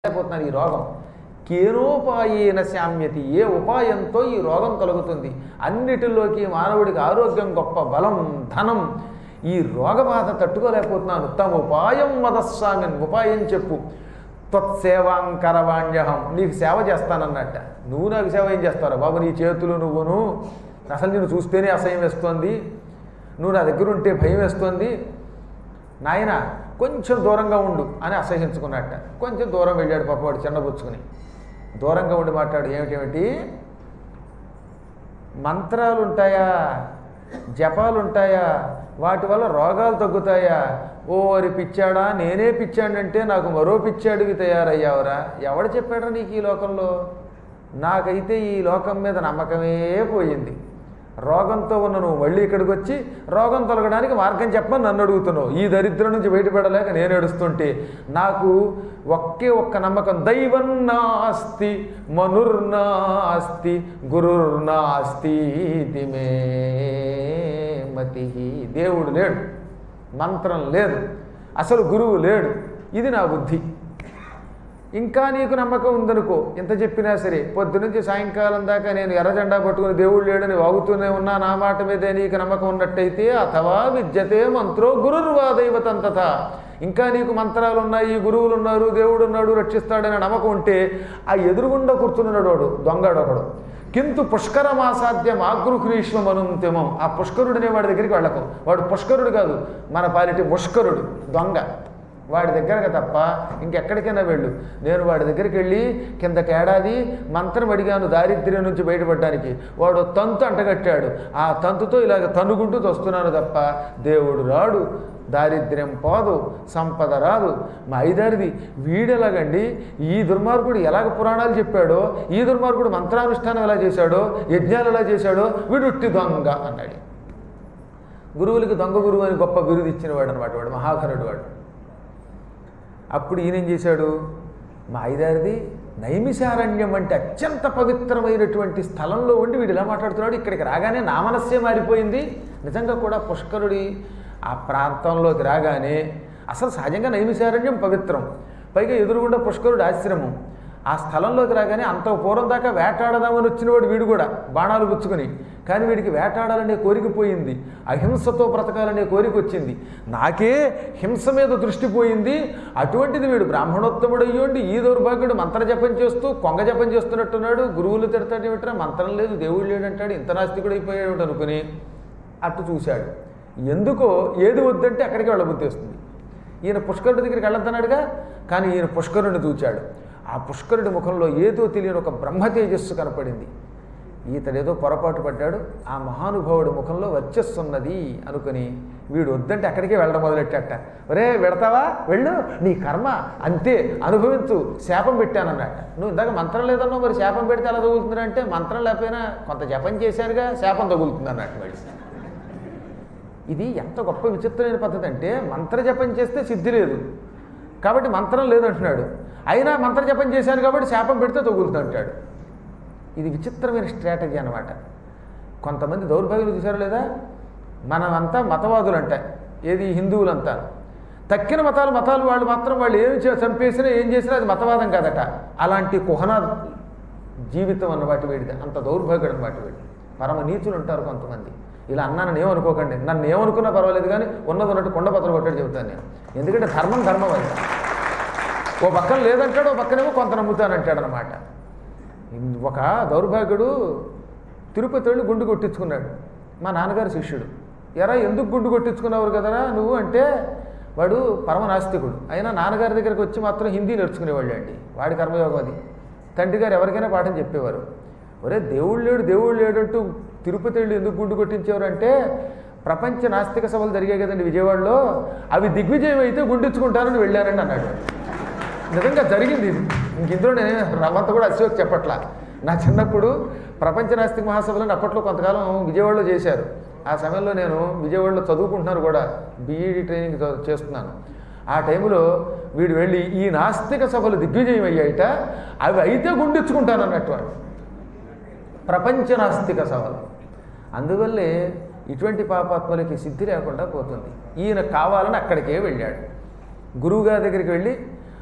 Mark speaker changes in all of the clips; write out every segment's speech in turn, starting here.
Speaker 1: అయిపోతున్నారు ఈ రోగం కేనోపాయేన శామ్యతి ఏ ఉపాయంతో ఈ రోగం కలుగుతుంది అన్నిటిలోకి మానవుడికి ఆరోగ్యం గొప్ప బలం ధనం ఈ రోగబాధ తట్టుకోలేకపోతున్నాను తమ ఉపాయం వదస్వామిని ఉపాయం చెప్పు త్వత్సేవాంకరవాణ్యహం నీకు సేవ చేస్తానన్నట్ట నువ్వు నాకు సేవ ఏం చేస్తావు బాబు నీ చేతులు నువ్వును అసలు నేను చూస్తేనే అసహ్యం వేస్తోంది నువ్వు నా దగ్గర ఉంటే భయం వేస్తోంది నాయన కొంచెం దూరంగా ఉండు అని అసహించుకున్నట్ట కొంచెం దూరం వెళ్ళాడు పాపవాడు చిన్నబుచ్చుకుని దూరంగా ఉండి మాట్లాడు ఏమిటేమిటి మంత్రాలు ఉంటాయా జపాలు ఉంటాయా వాటి వల్ల రోగాలు తగ్గుతాయా ఓ వరి పిచ్చాడా నేనే పిచ్చాడంటే నాకు మరో పిచ్చాడివి తయారయ్యావురా ఎవడు చెప్పాడా నీకు ఈ లోకంలో నాకైతే ఈ లోకం మీద నమ్మకమే పోయింది రోగంతో ఉన్న నువ్వు మళ్ళీ ఇక్కడికి వచ్చి రోగం తొలగడానికి మార్గం చెప్పమని నన్ను అడుగుతున్నావు ఈ దరిద్రం నుంచి బయటపడలేక నేను ఏడుస్తుంటే నాకు ఒకే ఒక్క నమ్మకం దైవం నాస్తి మనుర్నాస్తి గురుర్నాస్తి ఇది మే మతి దేవుడు లేడు మంత్రం లేదు అసలు గురువు లేడు ఇది నా బుద్ధి ఇంకా నీకు నమ్మకం ఉందనుకో ఎంత చెప్పినా సరే పొద్దునుంచి సాయంకాలం దాకా నేను ఎర్రజెండా పట్టుకుని దేవుడు లేడని వాగుతూనే ఉన్నా నా మాట మీదే నీకు నమ్మకం ఉన్నట్టయితే అథవా విద్యతే మంత్రో గురుర్వా దైవతంతత ఇంకా నీకు మంత్రాలు ఉన్నాయి గురువులు ఉన్నారు దేవుడు ఉన్నాడు రక్షిస్తాడనే నమ్మకం ఉంటే ఆ ఎదురుగుండా కూర్చున్నాడు వాడు దొంగడు ఒకడు కింటు పుష్కరమాసాధ్యం ఆగృహ్రీష్మనుంతిమం ఆ పుష్కరుడనే వాడి దగ్గరికి వెళ్ళకు వాడు పుష్కరుడు కాదు మన పాలిటి ముష్కరుడు దొంగ వాడి దగ్గరకు తప్ప ఇంకెక్కడికైనా వెళ్ళు నేను వాడి దగ్గరికి వెళ్ళి కిందకేడాది మంత్రం అడిగాను దారిద్ర్యం నుంచి బయటపడడానికి వాడు తంతు అంటగట్టాడు ఆ తంతుతో ఇలాగ తనుగుంటూ వస్తున్నాను తప్ప దేవుడు రాడు దారిద్ర్యం పోదు సంపద రాదు మా ఐదారిది వీడెలాగండి ఈ దుర్మార్గుడు ఎలాగ పురాణాలు చెప్పాడో ఈ దుర్మార్గుడు మంత్రానుష్ఠానం ఎలా చేశాడో యజ్ఞాలు ఎలా చేశాడో వీడు ఉట్టి దొంగ అన్నాడు గురువులకి దొంగ గురువు అని గొప్ప బిరుదు ఇచ్చిన వాడు అనమాట వాడు మహాఘనుడు వాడు అప్పుడు ఈయనేం చేశాడు మా ఐదారిది నైమిషారణ్యం అంటే అత్యంత పవిత్రమైనటువంటి స్థలంలో ఉండి వీడు ఇలా మాట్లాడుతున్నాడు ఇక్కడికి రాగానే నా మనస్సే మారిపోయింది నిజంగా కూడా పుష్కరుడి ఆ ప్రాంతంలోకి రాగానే అసలు సహజంగా నైమిషారణ్యం పవిత్రం పైగా ఎదురుగుండా పుష్కరుడు ఆశ్రమం ఆ స్థలంలోకి రాగానే అంత పూర్వం దాకా వేటాడదామని వచ్చినవాడు వీడు కూడా బాణాలు పుచ్చుకొని కానీ వీడికి వేటాడాలనే కోరిక పోయింది అహింసతో బ్రతకాలనే కోరిక వచ్చింది నాకే హింస మీద దృష్టి పోయింది అటువంటిది వీడు బ్రాహ్మణోత్తముడు అయ్యోండి ఈ దౌర్భాగ్యుడు మంత్ర జపం చేస్తూ కొంగ జపం చేస్తున్నట్టున్నాడు గురువులు తిడతాడు ఏమిట్రా మంత్రం లేదు దేవుడు లేడంటాడు ఇంత నాస్తికుడు అయిపోయాడు అనుకుని అటు చూశాడు ఎందుకో ఏది వద్దంటే అక్కడికి వెళ్ళబుద్ధి వస్తుంది ఈయన పుష్కరుడి దగ్గరికి వెళ్ళొద్దన్నాడుగా కానీ ఈయన పుష్కరుడిని చూచాడు ఆ పుష్కరుడి ముఖంలో ఏదో తెలియని ఒక బ్రహ్మ తేజస్సు కనపడింది ఈతడేదో పొరపాటు పడ్డాడు ఆ మహానుభావుడి ముఖంలో వచ్చేస్తున్నది అనుకుని వీడు వద్దంటే అక్కడికే వెళ్ళడం మొదలెట్టట ఒరే వెడతావా వెళ్ళు నీ కర్మ అంతే అనుభవించు శాపం పెట్టానన్నట్ట నువ్వు ఇందాక మంత్రం లేదన్నావు మరి శాపం పెడితే ఎలా తగులుతుందంటే మంత్రం లేకపోయినా కొంత జపం చేశానుగా శాపం తగులుతుంది అన్నట్టు మళ్ళీ ఇది ఎంత గొప్ప విచిత్రమైన పద్ధతి అంటే మంత్రజపం చేస్తే సిద్ధి లేదు కాబట్టి మంత్రం లేదంటున్నాడు అయినా మంత్రజపం చేశాను కాబట్టి శాపం పెడితే తగులుతుంది అంటాడు ఇది విచిత్రమైన స్ట్రాటజీ అనమాట కొంతమంది దౌర్భాగ్యులు చూసారు లేదా మనమంతా మతవాదులు అంటాయి ఏది హిందువులంతా తక్కిన మతాలు మతాలు వాళ్ళు మాత్రం వాళ్ళు ఏమి చే- చంపేసినా ఏం చేసినా అది మతవాదం కాదట అలాంటి కుహన జీవితం అన్నమాట వీడిది అంత దౌర్భాగ్యుడు అన్నమాట వీడు పరమ నీచులు ఉంటారు కొంతమంది ఇలా అన్నానని ఏమనుకోకండి నన్ను ఏమనుకున్నా పర్వాలేదు కానీ ఉన్నది ఉన్నట్టు కొండ పత్రం కొట్టాడు చెబుతాను నేను ఎందుకంటే ధర్మం ధర్మం అది ఓ పక్కన లేదంటాడు ఓ పక్కనేమో కొంత నమ్ముతానంటాడు అనమాట ఒక దౌర్భాగ్యుడు తిరుపతి వెళ్ళి గుండు కొట్టించుకున్నాడు మా నాన్నగారి శిష్యుడు ఎరా ఎందుకు గుండు కొట్టించుకున్నావు కదరా నువ్వు అంటే వాడు పరమనాస్తికుడు అయినా నాన్నగారి దగ్గరికి వచ్చి మాత్రం హిందీ నేర్చుకునేవాళ్ళు అండి వాడి కర్మయోగం అది తండ్రి గారు ఎవరికైనా పాఠం చెప్పేవారు ఒరే దేవుడు లేడు దేవుడు లేడంటూ తిరుపతి వెళ్ళి ఎందుకు గుండు కొట్టించేవారు అంటే ప్రపంచ నాస్తిక సభలు జరిగాయి కదండి విజయవాడలో అవి దిగ్విజయం అయితే గుండించుకుంటారని వెళ్ళానండి అన్నాడు నిజంగా జరిగింది ఇది ఇంక ఇందులో నేను రవ్వంత కూడా అశోక్ చెప్పట్లా నా చిన్నప్పుడు ప్రపంచ నాస్తిక మహాసభలను అప్పట్లో కొంతకాలం విజయవాడలో చేశారు ఆ సమయంలో నేను విజయవాడలో చదువుకుంటున్నాను కూడా బీఈడి ట్రైనింగ్ చ- చేస్తున్నాను ఆ టైంలో వీడు వెళ్ళి ఈ నాస్తిక సభలు దిగ్విజయం అయ్యాయిట అవి అయితే గుండించుకుంటాను అన్నట్టు వాడు ప్రపంచ నాస్తిక సభలు అందువల్లే ఇటువంటి పాపాత్మలకి సిద్ధి లేకుండా పోతుంది ఈయన కావాలని అక్కడికే వెళ్ళాడు గురువుగారి దగ్గరికి వెళ్ళి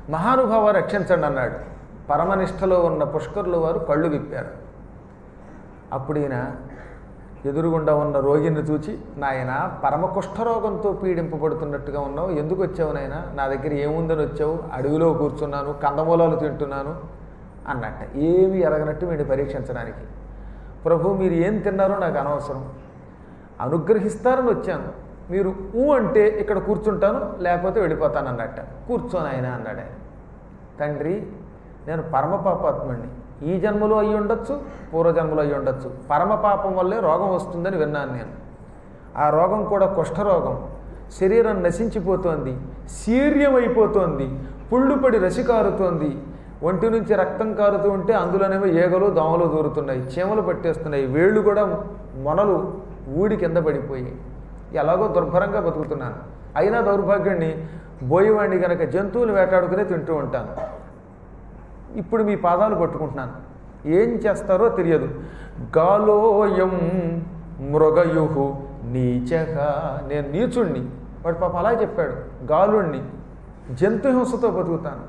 Speaker 1: మహానుభావ రక్షించండి అన్నాడు పరమనిష్టలో ఉన్న పుష్కరులు వారు కళ్ళు విప్పారు అప్పుడు ఈయన ఎదురుగుండా ఉన్న రోగిని చూచి నాయన పరమ కుష్ఠరోగంతో పీడింపబడుతున్నట్టుగా ఉన్నావు ఎందుకు వచ్చావు నాయన నా దగ్గర ఏముందని వచ్చావు అడవిలో కూర్చున్నాను కందమూలాలు తింటున్నాను అన్నట్ట ఏమి ఎరగనట్టు వీడిని పరీక్షించడానికి ప్రభు మీరు ఏం తిన్నారో నాకు అనవసరం అనుగ్రహిస్తారని వచ్చాను మీరు ఊ అంటే ఇక్కడ కూర్చుంటాను లేకపోతే వెళ్ళిపోతాను అన్నట్ట కూర్చోను ఆయన అన్నాడు ఆయన తండ్రి నేను పరమ పాపాత్ముడిని ఈ జన్మలో అయి ఉండొచ్చు పూర్వజన్మలో అయి ఉండొచ్చు పరమ పాపం వల్లే రోగం వస్తుందని విన్నాను నేను ఆ రోగం కూడా కుష్ఠరోగం శరీరం నశించిపోతోంది శీర్యం అయిపోతోంది పుళ్ళుపడి రసి కారుతోంది ఒంటి నుంచి రక్తం కారుతూ ఉంటే అందులోనేమో ఏగలు దోమలు దూరుతున్నాయి చీమలు పట్టేస్తున్నాయి వేళ్ళు కూడా మొనలు ఊడి కింద పడిపోయి ఎలాగో దుర్భరంగా బతుకుతున్నాను అయినా దౌర్భాగ్యాన్ని బోయేవాడిని గనక జంతువులు వేటాడుకునే తింటూ ఉంటాను ఇప్పుడు మీ పాదాలు పట్టుకుంటున్నాను ఏం చేస్తారో తెలియదు గాలోయం మృగయుహు నీచక నేను నీచుణ్ణి వాడు పాప అలా చెప్పాడు గాలుణ్ణి జంతుహింసతో బతుకుతాను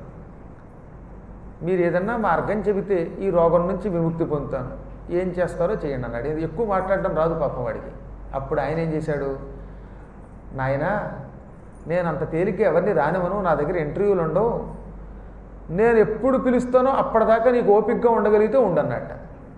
Speaker 1: మీరు ఏదన్నా మార్గం చెబితే ఈ రోగం నుంచి విముక్తి పొందుతాను ఏం చేస్తారో చేయండి అన్నాడు ఇది ఎక్కువ మాట్లాడడం రాదు పాపం వాడికి అప్పుడు ఆయన ఏం చేశాడు నాయన నేను అంత తేలిక ఎవరిని రానివను నా దగ్గర ఇంటర్వ్యూలు ఉండవు నేను ఎప్పుడు పిలుస్తానో అప్పటిదాకా నీకు ఓపికగా ఉండగలిగితే ఉండన్నట్ట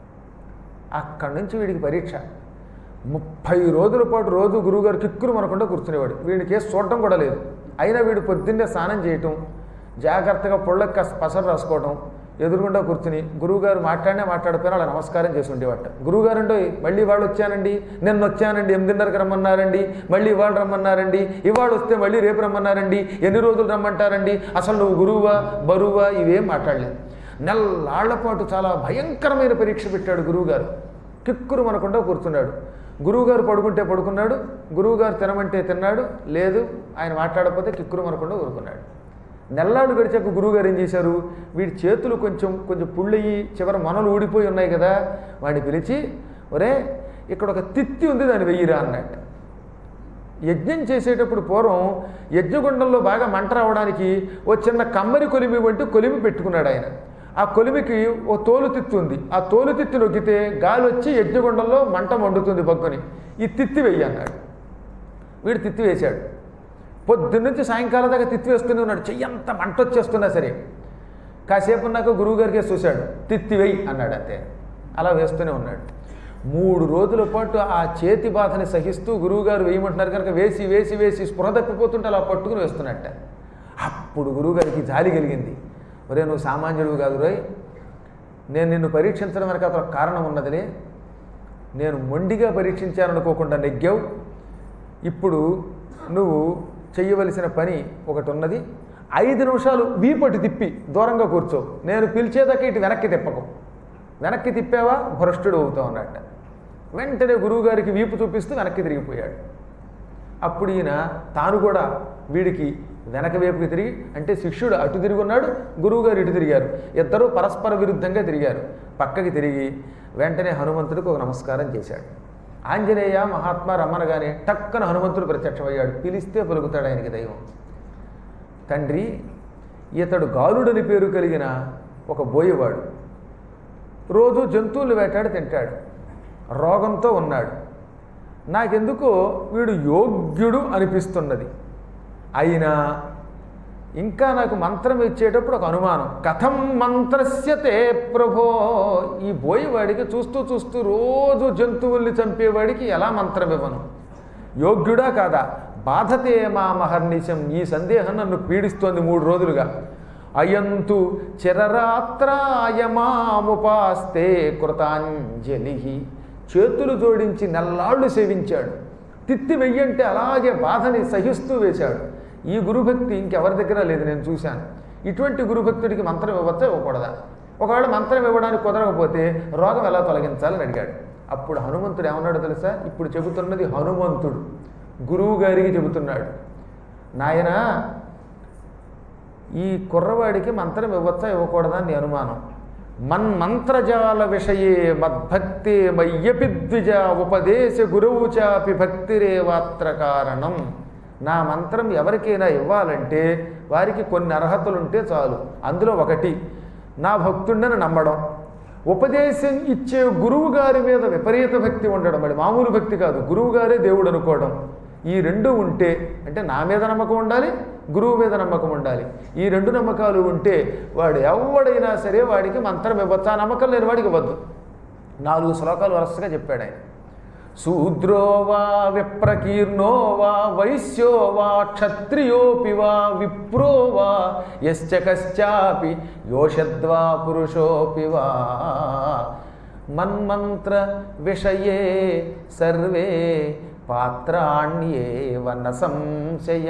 Speaker 1: అక్కడి నుంచి వీడికి పరీక్ష ముప్పై రోజుల పాటు రోజు గురువుగారు కిక్కురు మనకుండా కూర్చునేవాడు వీడికి కేసు చూడటం కూడా లేదు అయినా వీడు పొద్దున్నే స్నానం చేయటం జాగ్రత్తగా పొళ్ళకి కాస్త పసరు రాసుకోవడం ఎదురుగుండా కూర్చుని గురువుగారు మాట్లాడినా మాట్లాడిపోయినా అలా నమస్కారం చేసి ఉండేవాట గురువుగారు అండి మళ్ళీ వాళ్ళు వచ్చానండి నిన్న వచ్చానండి ఎనిమిదిన్నరకు రమ్మన్నారండి మళ్ళీ ఇవాళ రమ్మన్నారండి ఇవాళ వస్తే మళ్ళీ రేపు రమ్మన్నారండి ఎన్ని రోజులు రమ్మంటారండి అసలు నువ్వు గురువువా బరువా ఇవేం మాట్లాడలేదు నెల్లాళ్ల పాటు చాలా భయంకరమైన పరీక్ష పెట్టాడు గురువుగారు కిక్కురు మనకుండా కూర్చున్నాడు గురువుగారు పడుకుంటే పడుకున్నాడు గురువుగారు తినమంటే తిన్నాడు లేదు ఆయన మాట్లాడకపోతే కిక్కురు మనకుండా ఊరుకున్నాడు నెల్లాళ్ళు గడిచాక గురువుగారు ఏం చేశారు వీడి చేతులు కొంచెం కొంచెం పుళ్ళయి చివర మనలు ఊడిపోయి ఉన్నాయి కదా వాడిని పిలిచి ఒరే ఇక్కడ ఒక తిత్తి ఉంది దాన్ని వెయ్యిరా అన్నట్టు యజ్ఞం చేసేటప్పుడు పూర్వం యజ్ఞగుండంలో బాగా మంట రావడానికి ఓ చిన్న కమ్మరి కొలిమి వంటి కొలిమి పెట్టుకున్నాడు ఆయన ఆ కొలిమికి ఓ తోలు తిత్తి ఉంది ఆ తోలు తిత్తి నొక్కితే గాలి వచ్చి యజ్ఞగుండంలో మంట మండుతుంది బొగ్గని ఈ తిత్తి వెయ్యి అన్నాడు వీడు తిత్తి వేశాడు పొద్దున్నుంచి సాయంకాలం దాకా తిత్తి వేస్తూనే ఉన్నాడు చెయ్యంత మంట వచ్చేస్తున్నా సరే కాసేపు ఉన్నాక గురువుగారికే చూశాడు తిత్తి వెయ్యి అన్నాడు అంతే అలా వేస్తూనే ఉన్నాడు మూడు రోజుల పాటు ఆ చేతి బాధని సహిస్తూ గురువుగారు వేయమంటున్నారు కనుక వేసి వేసి వేసి స్పృహ తప్పిపోతుంటే అలా పట్టుకుని వేస్తున్నట్ట అప్పుడు గురువుగారికి జాలి కలిగింది ఒరే నువ్వు సామాన్యుడు కాదు రోయ్ నేను నిన్ను పరీక్షించడం వెనక అతను కారణం ఉన్నదిలే నేను మొండిగా పరీక్షించాననుకోకుండా నెగ్గావు ఇప్పుడు నువ్వు చెయ్యవలసిన పని ఒకటి ఉన్నది ఐదు నిమిషాలు వీపటి తిప్పి దూరంగా కూర్చో నేను పిలిచేదాకా ఇటు వెనక్కి తిప్పకు వెనక్కి తిప్పావా భ్రష్టుడు అవుతావు అన్నట్ట వెంటనే గురువుగారికి వీపు చూపిస్తూ వెనక్కి తిరిగిపోయాడు అప్పుడు ఈయన తాను కూడా వీడికి వెనక వైపుకి తిరిగి అంటే శిష్యుడు అటు తిరిగి ఉన్నాడు గురువుగారు ఇటు తిరిగారు ఇద్దరూ పరస్పర విరుద్ధంగా తిరిగారు పక్కకి తిరిగి వెంటనే హనుమంతుడికి ఒక నమస్కారం చేశాడు ఆంజనేయ మహాత్మా రమ్మనగానే టక్కన హనుమంతుడు ప్రత్యక్షమయ్యాడు పిలిస్తే పలుకుతాడు ఆయనకి దైవం తండ్రి ఇతడు గాలుడని పేరు కలిగిన ఒక బోయేవాడు రోజు జంతువులు వేటాడి తింటాడు రోగంతో ఉన్నాడు నాకెందుకో వీడు యోగ్యుడు అనిపిస్తున్నది అయినా ఇంకా నాకు మంత్రం ఇచ్చేటప్పుడు ఒక అనుమానం కథం మంత్రస్యతే ప్రభో ఈ బోయేవాడికి చూస్తూ చూస్తూ రోజు జంతువుల్ని చంపేవాడికి ఎలా మంత్రం ఇవ్వను యోగ్యుడా కాదా బాధతే మా మహర్నిశం ఈ సందేహం నన్ను పీడిస్తోంది మూడు రోజులుగా అయంతు చిరరాత్రాయమాముపాస్తే కృతాంజలి చేతులు జోడించి నెల్లాళ్ళు సేవించాడు తిత్తి వెయ్యంటే అలాగే బాధని సహిస్తూ వేశాడు ఈ గురుభక్తి ఇంకెవరి దగ్గర లేదు నేను చూశాను ఇటువంటి గురుభక్తుడికి మంత్రం ఇవ్వచ్చా ఇవ్వకూడదా ఒకవేళ మంత్రం ఇవ్వడానికి కుదరకపోతే రోగం ఎలా తొలగించాలని అడిగాడు అప్పుడు హనుమంతుడు ఏమన్నాడు తెలుసా ఇప్పుడు చెబుతున్నది హనుమంతుడు గురువు గారికి చెబుతున్నాడు నాయనా ఈ కుర్రవాడికి మంత్రం ఇవ్వచ్చా ఇవ్వకూడదా అని అనుమానం మన్మంత్రజాల విషయే మద్భక్తే మయ్యపి ద్విజ ఉపదేశ గురువు చాపి భక్తిరేవాత్ర కారణం నా మంత్రం ఎవరికైనా ఇవ్వాలంటే వారికి కొన్ని అర్హతలు ఉంటే చాలు అందులో ఒకటి నా భక్తుండని నమ్మడం ఉపదేశం ఇచ్చే గురువు గారి మీద విపరీత భక్తి ఉండడం మరి మామూలు భక్తి కాదు గురువు గారే దేవుడు అనుకోవడం ఈ రెండు ఉంటే అంటే నా మీద నమ్మకం ఉండాలి గురువు మీద నమ్మకం ఉండాలి ఈ రెండు నమ్మకాలు ఉంటే వాడు ఎవడైనా సరే వాడికి మంత్రం ఇవ్వచ్చు ఆ నమ్మకం లేని వాడికి ఇవ్వద్దు నాలుగు శ్లోకాలు వరుసగా చెప్పాడు ఆయన శూద్రో వా విప్రకీర్ణో వా వైశ్యో వా క్షత్రియోపి వా విప్రో వా యశ్చ కశ్చాపి యోషద్వా పురుషోపి వా మన్మంత్ర విషయే సర్వే పాత్రాణ్యేవ న సంశయ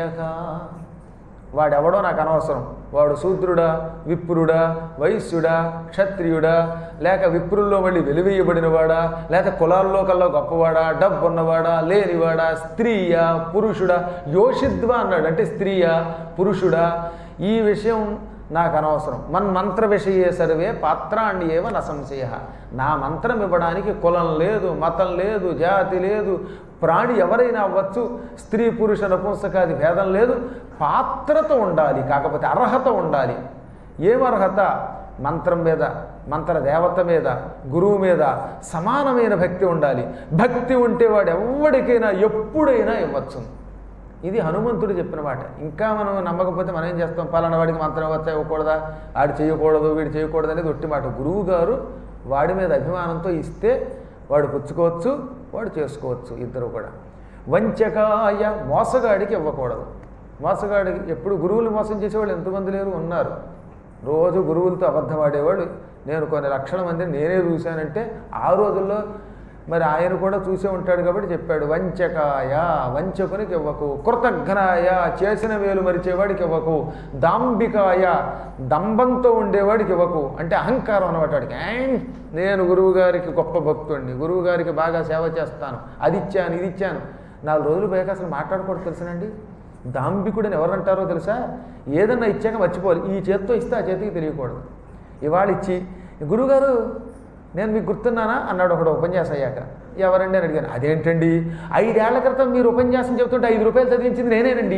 Speaker 1: వాడెవడో నాకు అనవసరం వాడు శూద్రుడా విప్రుడా వైశ్యుడా క్షత్రియుడా లేక విప్రుల్లో మళ్ళీ వెలివేయబడినవాడా లేక కులాల్లో కల్లా గొప్పవాడా డబ్బు ఉన్నవాడా లేనివాడా స్త్రీయా పురుషుడా యోషిద్వా అన్నాడు అంటే స్త్రీయా పురుషుడా ఈ విషయం నాకు అనవసరం మన్ మంత్ర విషయే సర్వే పాత్రాండి ఏవ న సంశయ నా మంత్రం ఇవ్వడానికి కులం లేదు మతం లేదు జాతి లేదు ప్రాణి ఎవరైనా అవ్వచ్చు స్త్రీ పురుష నపుంసకాది భేదం లేదు పాత్రత ఉండాలి కాకపోతే అర్హత ఉండాలి ఏం అర్హత మంత్రం మీద మంత్ర దేవత మీద గురువు మీద సమానమైన భక్తి ఉండాలి భక్తి ఉంటే వాడు ఎవరికైనా ఎప్పుడైనా ఇవ్వచ్చు ఇది హనుమంతుడు చెప్పిన మాట ఇంకా మనం నమ్మకపోతే మనం ఏం చేస్తాం పలానా వాడికి మంత్రం వచ్చా ఇవ్వకూడదా ఆడు చేయకూడదు వీడు చేయకూడదు అనేది ఒట్టి మాట గురువు గారు వాడి మీద అభిమానంతో ఇస్తే వాడు పుచ్చుకోవచ్చు వాడు చేసుకోవచ్చు ఇద్దరు కూడా వంచకాయ మోసగాడికి ఇవ్వకూడదు మోసగాడికి ఎప్పుడు గురువులు మోసం చేసేవాళ్ళు ఎంతమంది లేరు ఉన్నారు రోజు గురువులతో అబద్ధం ఆడేవాడు నేను కొన్ని లక్షల మందిని నేనే చూశానంటే ఆ రోజుల్లో మరి ఆయన కూడా చూసే ఉంటాడు కాబట్టి చెప్పాడు వంచకాయ వంచకునికి ఇవ్వకు కృతఘ్నాయ చేసిన వేలు మరిచేవాడికి ఇవ్వకు దాంబికాయ దంబంతో ఉండేవాడికి ఇవ్వకు అంటే అహంకారం అన్నమాట వాడికి "ఏయ్, నేను గురువు గారికి గొప్ప భక్తుడిని గురువు గారికి బాగా సేవ చేస్తాను అది ఇచ్చాను ఇది ఇచ్చాను నాలుగు రోజులు పోయాక అసలు మాట్లాడకూడదు తెలుసునండి దాంబికుడని ఎవరంటారో తెలుసా ఏదన్నా ఇచ్చాక మర్చిపోవాలి ఈ చేత్తో ఇస్తే ఆ చేతికి తెలియకూడదు ఇవాళ ఇచ్చి గురువుగారు నేను మీకు గుర్తున్నానా అన్నాడు ఒకడు ఉపన్యాసం అయ్యాక ఎవరండి అని అడిగాను అదేంటండి ఐదేళ్ల క్రితం మీరు ఉపన్యాసం చెబుతుంటే ఐదు రూపాయలు చదివించింది నేనేనండి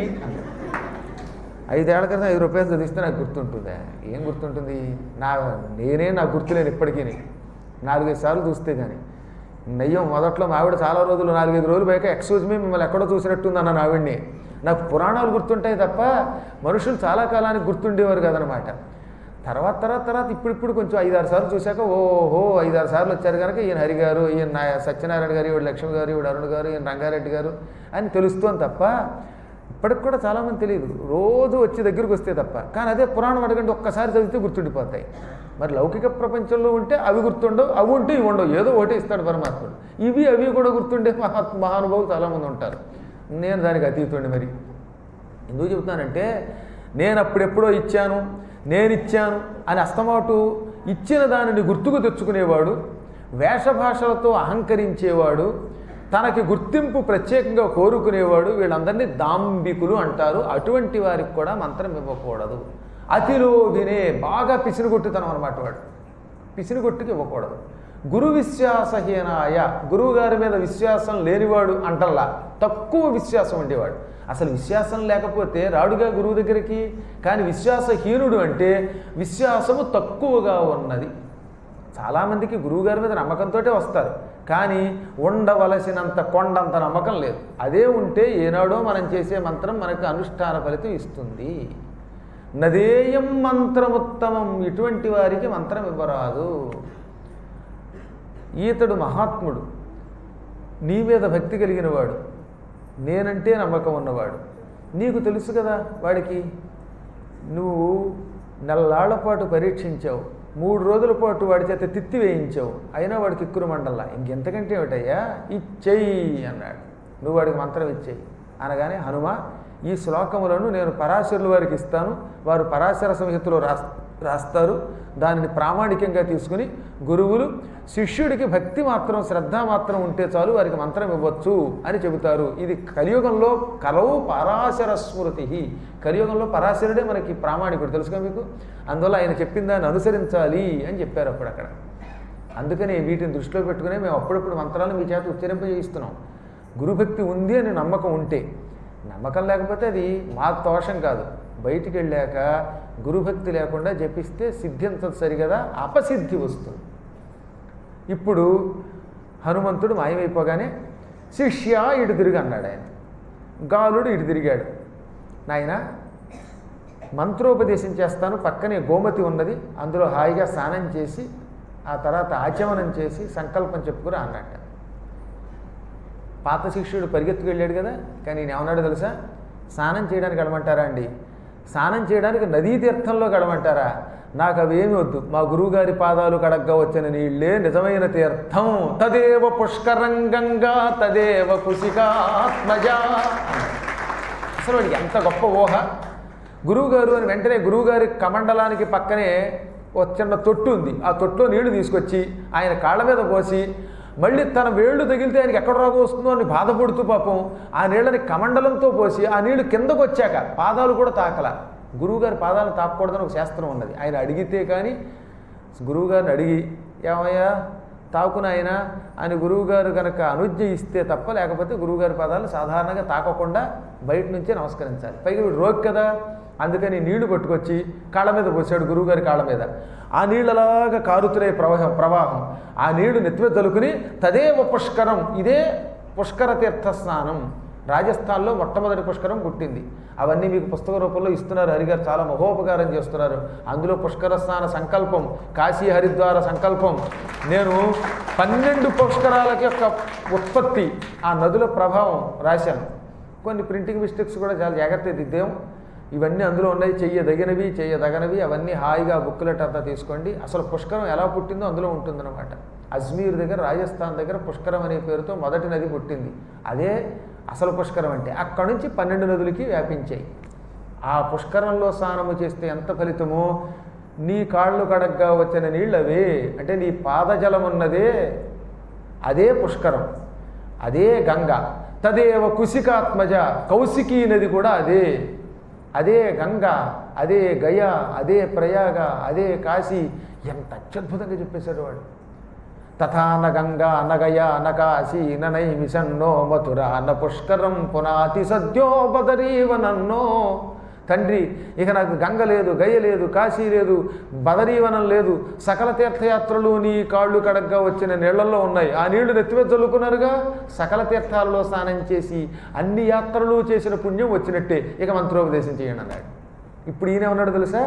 Speaker 1: ఐదేళ్ల క్రితం ఐదు రూపాయలు చదివిస్తే నాకు గుర్తుంటుందా ఏం గుర్తుంటుంది నా నేనే నాకు గుర్తులేను ఇప్పటికీ నాలుగైదు సార్లు చూస్తే కానీ నయ్యం మొదట్లో మా ఆవిడ చాలా రోజులు నాలుగైదు రోజులు పోయాక ఎక్స్క్యూజ్ మీ మిమ్మల్ని ఎక్కడో చూసినట్టుంది అన్న ఆవిడ్ని నాకు పురాణాలు గుర్తుంటాయి తప్ప మనుషులు చాలా కాలానికి గుర్తుండేవారు కదనమాట తర్వాత తర్వాత తర్వాత ఇప్పుడిప్పుడు కొంచెం ఐదారు సార్లు చూశాక ఓహో ఐదారు సార్లు వచ్చారు కనుక ఈయన హరి గారు ఈయన నా సత్యనారాయణ గారు ఈవిడ లక్ష్మి గారు ఈవిడ అరుణ్ గారు ఈయన రంగారెడ్డి గారు అని తెలుస్తోంది తప్ప ఇప్పటికి కూడా చాలామంది తెలియదు రోజు వచ్చి దగ్గరికి వస్తే తప్ప కానీ అదే పురాణం అడగండి ఒక్కసారి చదివితే గుర్తుండిపోతాయి మరి లౌకిక ప్రపంచంలో ఉంటే అవి గుర్తుండవు అవి ఉంటే ఇవి ఉండవు ఏదో ఒకటి ఇస్తాడు పరమాత్ముడు ఇవి అవి కూడా గుర్తుండే మహా మహానుభావులు చాలామంది ఉంటారు నేను దానికి అతీతుండి మరి ఎందుకు చెబుతానంటే నేను అప్పుడెప్పుడో ఇచ్చాను నేను ఇచ్చాను అని అస్తమాటు ఇచ్చిన దానిని గుర్తుకు తెచ్చుకునేవాడు వేషభాషలతో అహంకరించేవాడు తనకి గుర్తింపు ప్రత్యేకంగా కోరుకునేవాడు వీళ్ళందరినీ దాంబికులు అంటారు అటువంటి వారికి కూడా మంత్రం ఇవ్వకూడదు అతిలోభినే బాగా పిసినుగొట్టుతనం అనమాట వాడు పిసినుగొట్టుకి ఇవ్వకూడదు గురు విశ్వాసహీనాయ గురువు గారి మీద విశ్వాసం లేనివాడు అంటల్లా తక్కువ విశ్వాసం ఉండేవాడు అసలు విశ్వాసం లేకపోతే రాడుగా గురువు దగ్గరికి కానీ విశ్వాసహీనుడు అంటే విశ్వాసము తక్కువగా ఉన్నది చాలామందికి గురువుగారి మీద నమ్మకంతో వస్తారు కానీ ఉండవలసినంత కొండంత నమ్మకం లేదు అదే ఉంటే ఏనాడో మనం చేసే మంత్రం మనకు అనుష్ఠాన ఫలితం ఇస్తుంది నదేయం మంత్రముత్తమం ఇటువంటి వారికి మంత్రం ఇవ్వరాదు ఈతడు మహాత్ముడు నీ మీద భక్తి కలిగిన వాడు నేనంటే నమ్మకం ఉన్నవాడు నీకు తెలుసు కదా వాడికి నువ్వు నెలలాళ్ల పాటు పరీక్షించావు మూడు రోజుల పాటు వాడి చేత తిత్తి వేయించావు అయినా వాడికి ఇక్కురు మండల్లా ఇంకెంతకంటే ఏమిటయ్యా ఇచ్చేయి అన్నాడు నువ్వు వాడికి మంత్రం ఇచ్చేయి అనగానే హనుమ ఈ శ్లోకములను నేను పరాశరుల వారికి ఇస్తాను వారు పరాశర సంహితలో రాస్ రాస్తారు దానిని ప్రామాణికంగా తీసుకుని గురువులు శిష్యుడికి భక్తి మాత్రం శ్రద్ధ మాత్రం ఉంటే చాలు వారికి మంత్రం ఇవ్వచ్చు అని చెబుతారు ఇది కలియుగంలో కలవు పరాశర స్మృతి కలియుగంలో పరాశరుడే మనకి ప్రామాణికుడు తెలుసుగా మీకు అందువల్ల ఆయన చెప్పిన దాన్ని అనుసరించాలి అని చెప్పారు అప్పుడు అక్కడ అందుకని వీటిని దృష్టిలో పెట్టుకునే మేము అప్పుడప్పుడు మంత్రాలను మీ చేత ఉచ్చరింపజేయిస్తున్నాం గురుభక్తి ఉంది అని నమ్మకం ఉంటే నమ్మకం లేకపోతే అది మా దోషం కాదు బయటికి వెళ్ళాక గురుభక్తి లేకుండా జపిస్తే సిద్ధించదు సరిగదా అపసిద్ధి వస్తుంది ఇప్పుడు హనుమంతుడు మాయమైపోగానే శిష్య ఇటు తిరిగి అన్నాడు ఆయన గాలుడు ఇటు తిరిగాడు నాయన మంత్రోపదేశం చేస్తాను పక్కనే గోమతి ఉన్నది అందులో హాయిగా స్నానం చేసి ఆ తర్వాత ఆచమనం చేసి సంకల్పం చెప్పుకుని అన్నట్ట పాత శిష్యుడు పరిగెత్తుకు వెళ్ళాడు కదా కానీ నేను ఏమన్నాడు తెలుసా స్నానం చేయడానికి గడమంటారా అండి స్నానం చేయడానికి నదీ తీర్థంలో గడమంటారా నాకు అవేమి వద్దు మా గురువుగారి పాదాలు కడగ్గా వచ్చిన నీళ్ళే నిజమైన తీర్థం తదేవ పుష్కరంగంగా తదేవ కుశికాత్మజా అసలు వాడికి ఎంత గొప్ప ఊహ గురువుగారు అని వెంటనే గురువుగారి కమండలానికి పక్కనే ఒక చిన్న తొట్టు ఉంది ఆ తొట్టులో నీళ్లు తీసుకొచ్చి ఆయన కాళ్ళ మీద పోసి మళ్ళీ తన వేళ్ళు తగిలితే ఆయనకి ఎక్కడ రోగం వస్తుందో అని బాధపడుతూ పాపం ఆ నీళ్ళని కమండలంతో పోసి ఆ నీళ్లు కిందకు వచ్చాక పాదాలు కూడా తాకల గురువుగారి పాదాలను తాకూడదని ఒక శాస్త్రం ఉన్నది ఆయన అడిగితే కానీ గురువుగారిని అడిగి ఏమయ్యా తాకున ఆయన అని గురువుగారు కనుక అనుజ్ఞ ఇస్తే తప్ప లేకపోతే గురువుగారి పదాలు సాధారణంగా తాకకుండా బయట నుంచే నమస్కరించాలి పైగా వీడు రోగి కదా అందుకని నీళ్లు పట్టుకొచ్చి కాళ్ళ మీద పోసాడు గురువుగారి కాళ్ళ మీద ఆ నీళ్ళలాగా కారుతురే ప్రవాహం ప్రవాహం ఆ నీళ్లు నెత్తిమీద తలుకుని తదేవ పుష్కరం ఇదే పుష్కర తీర్థ స్నానం రాజస్థాన్లో మొట్టమొదటి పుష్కరం పుట్టింది అవన్నీ మీకు పుస్తక రూపంలో ఇస్తున్నారు హరిగారు చాలా మహోపకారం చేస్తున్నారు అందులో పుష్కర స్నాన సంకల్పం కాశీ హరిద్వార సంకల్పం నేను పన్నెండు పుష్కరాలకి యొక్క ఉత్పత్తి ఆ నదుల ప్రభావం రాశాను కొన్ని ప్రింటింగ్ మిస్టేక్స్ కూడా చాలా జాగ్రత్త దిద్దాం ఇవన్నీ అందులో ఉన్నాయి చెయ్యదగినవి చెయ్యదగనవి అవన్నీ హాయిగా బుక్లెట్ అంతా తీసుకోండి అసలు పుష్కరం ఎలా పుట్టిందో అందులో ఉంటుందన్నమాట అజ్మీర్ దగ్గర రాజస్థాన్ దగ్గర పుష్కరం అనే పేరుతో మొదటి నది పుట్టింది అదే అసలు పుష్కరం అంటే అక్కడి నుంచి పన్నెండు నదులకి వ్యాపించాయి ఆ పుష్కరంలో స్నానము చేస్తే ఎంత ఫలితమో నీ కాళ్ళు కడగ్గా వచ్చిన నీళ్ళు అవే అంటే నీ పాదజలం ఉన్నదే అదే పుష్కరం అదే గంగ తదేవ కుశికాత్మజ కౌశికీ నది కూడా అదే అదే గంగ అదే గయ అదే ప్రయాగ అదే కాశీ ఎంత అత్యద్భుతంగా చెప్పేశాడు వాడు తథా న గంగా న గయ న కాశీ న నైమిషన్నో మథుర న పుష్కరం పునాతి సద్యో బదరీవనన్నో తండ్రి ఇక నాకు గంగ లేదు గయ లేదు కాశీ లేదు బదరీవనం లేదు సకల తీర్థయాత్రలు నీ కాళ్ళు కడగ్గా వచ్చిన నీళ్లలో ఉన్నాయి ఆ నీళ్లు నెత్తిమీద చల్లుకున్నారుగా సకల తీర్థాలలో స్నానం చేసి అన్ని యాత్రలు చేసిన పుణ్యం వచ్చినట్టే ఇక మంత్రోపదేశం చేయండి అన్నాడు ఇప్పుడు ఈయన ఉన్నాడు తెలుసా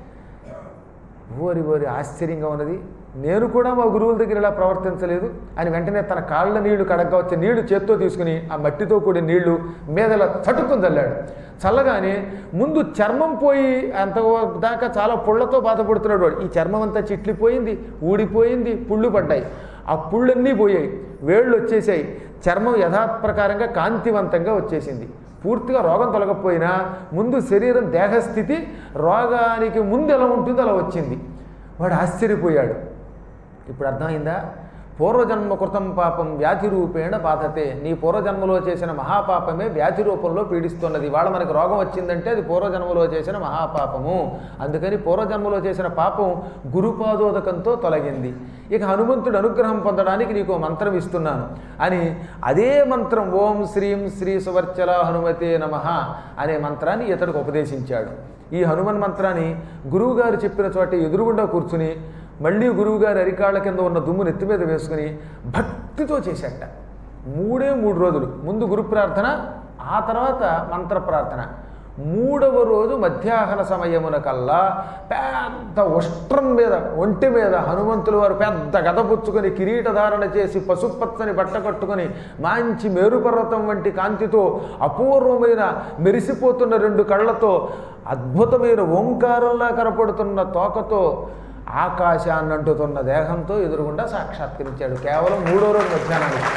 Speaker 1: ఓరి ఓరి ఆశ్చర్యంగా ఉన్నది నేను కూడా మా గురువుల దగ్గర ఇలా ప్రవర్తించలేదు అని వెంటనే తన కాళ్ళ నీళ్లు కడగ్గా వచ్చే నీళ్లు చేత్తో తీసుకుని ఆ మట్టితో కూడిన నీళ్లు మీదలా చటుక్కుని చల్లాడు చల్లగానే ముందు చర్మం పోయి అంత దాకా చాలా పుళ్ళతో బాధపడుతున్నాడు వాడు ఈ చర్మం అంతా చిట్లిపోయింది ఊడిపోయింది పుళ్ళు పడ్డాయి ఆ పుళ్ళన్నీ పోయాయి వేళ్ళు వచ్చేసాయి చర్మం యథాప్రకారంగా కాంతివంతంగా వచ్చేసింది పూర్తిగా రోగం తొలగకపోయినా ముందు శరీరం దేహస్థితి రోగానికి ముందు ఎలా ఉంటుందో అలా వచ్చింది వాడు ఆశ్చర్యపోయాడు ఇప్పుడు అర్థమైందా పూర్వజన్మ కృతం పాపం వ్యాధి రూపేణ బాధతే నీ పూర్వజన్మలో చేసిన మహాపాపమే వ్యాధి రూపంలో పీడిస్తున్నది వాళ్ళ మనకు రోగం వచ్చిందంటే అది పూర్వజన్మలో చేసిన మహాపాపము అందుకని పూర్వజన్మలో చేసిన పాపం గురుపాదోదకంతో తొలగింది ఇక హనుమంతుడు అనుగ్రహం పొందడానికి నీకు ఓ మంత్రం ఇస్తున్నాను అని అదే మంత్రం ఓం శ్రీం శ్రీ సువర్చల హనుమతే నమ అనే మంత్రాన్ని ఇతడికి ఉపదేశించాడు ఈ హనుమన్ మంత్రాన్ని గురువుగారు చెప్పిన చోట ఎదురుగుండా కూర్చుని మళ్ళీ గురువుగారి అరికాళ్ళ కింద ఉన్న దుమ్ము నెత్తి మీద వేసుకుని భక్తితో చేశాట మూడే మూడు రోజులు ముందు గురు ప్రార్థన ఆ తర్వాత మంత్ర ప్రార్థన మూడవ రోజు మధ్యాహ్న సమయమున కల్లా పెద్ద ఉష్ట్రం మీద ఒంటి మీద హనుమంతుల వారు పెద్ద గద పుచ్చుకొని కిరీటధారణ చేసి పసుపచ్చని బట్ట కట్టుకొని మంచి మేరుపర్వతం వంటి కాంతితో అపూర్వమైన మెరిసిపోతున్న రెండు కళ్ళతో అద్భుతమైన ఓంకారంలా కనపడుతున్న తోకతో ఆకాశాన్ని అంటుతున్న దేహంతో ఎదురుగుండా సాక్షాత్కరించాడు కేవలం మూడో రోజు మధ్యాహ్నానికి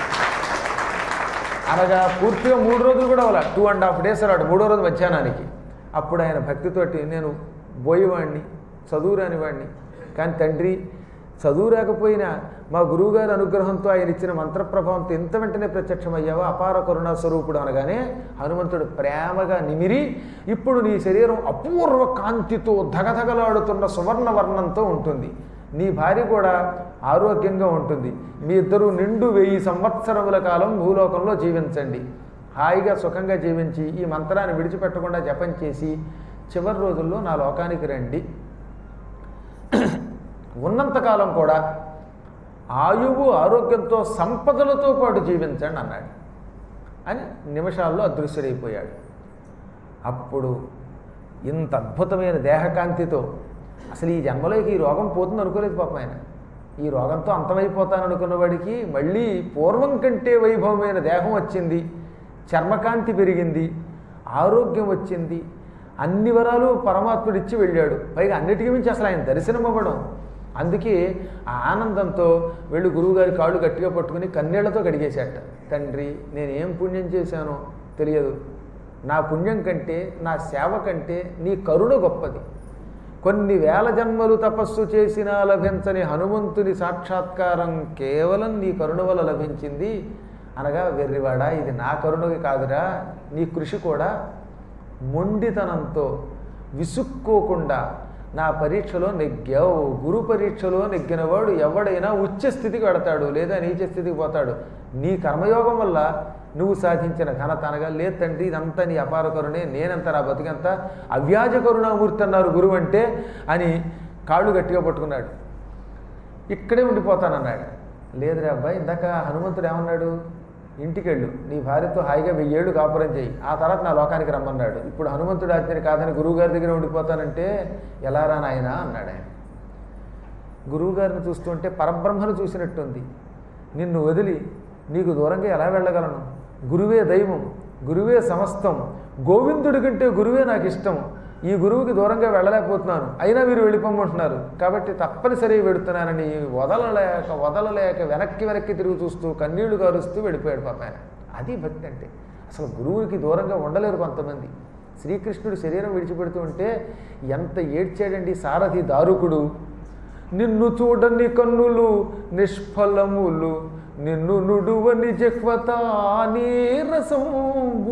Speaker 1: అనగా పూర్తిగా మూడు రోజులు కూడా అవ్వాలి టూ అండ్ హాఫ్ డేస్ రాడు మూడో రోజు మధ్యాహ్నానికి అప్పుడు ఆయన భక్తితోటి నేను బోయేవాడిని చదువురాని వాడిని కానీ తండ్రి చదువు రాకపోయినా మా గురువుగారి అనుగ్రహంతో ఆయన ఇచ్చిన మంత్రప్రభావంతో ఎంత వెంటనే ప్రత్యక్షమయ్యావో అపార కరుణా స్వరూపుడు అనగానే హనుమంతుడు ప్రేమగా నిమిరి ఇప్పుడు నీ శరీరం అపూర్వ కాంతితో ధగధగలాడుతున్న సువర్ణ వర్ణంతో ఉంటుంది నీ భార్య కూడా ఆరోగ్యంగా ఉంటుంది మీ ఇద్దరు నిండు వెయ్యి సంవత్సరముల కాలం భూలోకంలో జీవించండి హాయిగా సుఖంగా జీవించి ఈ మంత్రాన్ని విడిచిపెట్టకుండా జపం చేసి చివరి రోజుల్లో నా లోకానికి రండి ఉన్నంతకాలం కూడా ఆయువు ఆరోగ్యంతో సంపదలతో పాటు జీవించండి అన్నాడు అని నిమిషాల్లో అదృశ్యుడైపోయాడు అప్పుడు ఇంత అద్భుతమైన దేహకాంతితో అసలు ఈ జన్మలోకి ఈ రోగం పోతుంది అనుకోలేదు పాపం ఆయన ఈ రోగంతో అంతమైపోతాను అనుకున్న వాడికి మళ్ళీ పూర్వం కంటే వైభవమైన దేహం వచ్చింది చర్మకాంతి పెరిగింది ఆరోగ్యం వచ్చింది అన్ని వరాలు పరమాత్ముడు ఇచ్చి వెళ్ళాడు పైగా అన్నిటికీ మించి అసలు ఆయన దర్శనం అవ్వడం అందుకే ఆ ఆనందంతో వెళ్ళి గురువుగారి కాళ్ళు గట్టిగా పట్టుకుని కన్నీళ్లతో కడిగేశాట తండ్రి నేనేం పుణ్యం చేశానో తెలియదు నా పుణ్యం కంటే నా సేవ కంటే నీ కరుణ గొప్పది కొన్ని వేల జన్మలు తపస్సు చేసినా లభించని హనుమంతుని సాక్షాత్కారం కేవలం నీ కరుణ వల్ల లభించింది అనగా వెర్రివాడా ఇది నా కరుణకి కాదురా నీ కృషి కూడా మొండితనంతో విసుక్కోకుండా నా పరీక్షలో నెగ్గావు గురు పరీక్షలో నెగ్గినవాడు ఎవడైనా ఉచ్చ స్థితికి వెడతాడు లేదా నీచ స్థితికి పోతాడు నీ కర్మయోగం వల్ల నువ్వు సాధించిన ఘనత అనగా లేదు తండ్రి ఇదంతా నీ అపార కరుణే నేనంత నా బతికంత అవ్యాజ కరుణామూర్తి అన్నారు గురువు అంటే అని కాళ్ళు గట్టిగా పట్టుకున్నాడు ఇక్కడే ఉండిపోతానన్నాడు లేదురా అబ్బాయి ఇందాక హనుమంతుడు ఏమన్నాడు ఇంటికెళ్ళు నీ భార్యతో హాయిగా వెయ్యేళ్ళు కాపురం చేయి ఆ తర్వాత నా లోకానికి రమ్మన్నాడు ఇప్పుడు హనుమంతుడు ఆజ్ఞని కాదని గురువుగారి దగ్గర ఉండిపోతానంటే ఎలా రా నాయనా అన్నాడు ఆయన గురువుగారిని చూస్తుంటే పరబ్రహ్మను చూసినట్టుంది నిన్ను వదిలి నీకు దూరంగా ఎలా వెళ్ళగలను గురువే దైవం గురువే సమస్తం గోవిందుడి కంటే గురువే నాకు ఇష్టం ఈ గురువుకి దూరంగా వెళ్ళలేకపోతున్నాను అయినా మీరు వెళ్ళిపోమంటున్నారు కాబట్టి తప్పనిసరి వెడుతున్నానని వదలలేక వదలలేక వెనక్కి వెనక్కి తిరిగి చూస్తూ కన్నీళ్లు కారుస్తూ వెళ్ళిపోయాడు పాప ఆయన అది భక్తి అంటే అసలు గురువుకి దూరంగా ఉండలేరు కొంతమంది శ్రీకృష్ణుడు శరీరం విడిచిపెడుతూ ఉంటే ఎంత ఏడ్చాడండి సారథి దారుకుడు నిన్ను చూడని కన్నులు నిష్ఫలములు నిన్ను నుడువని జక్వత నీరసంబు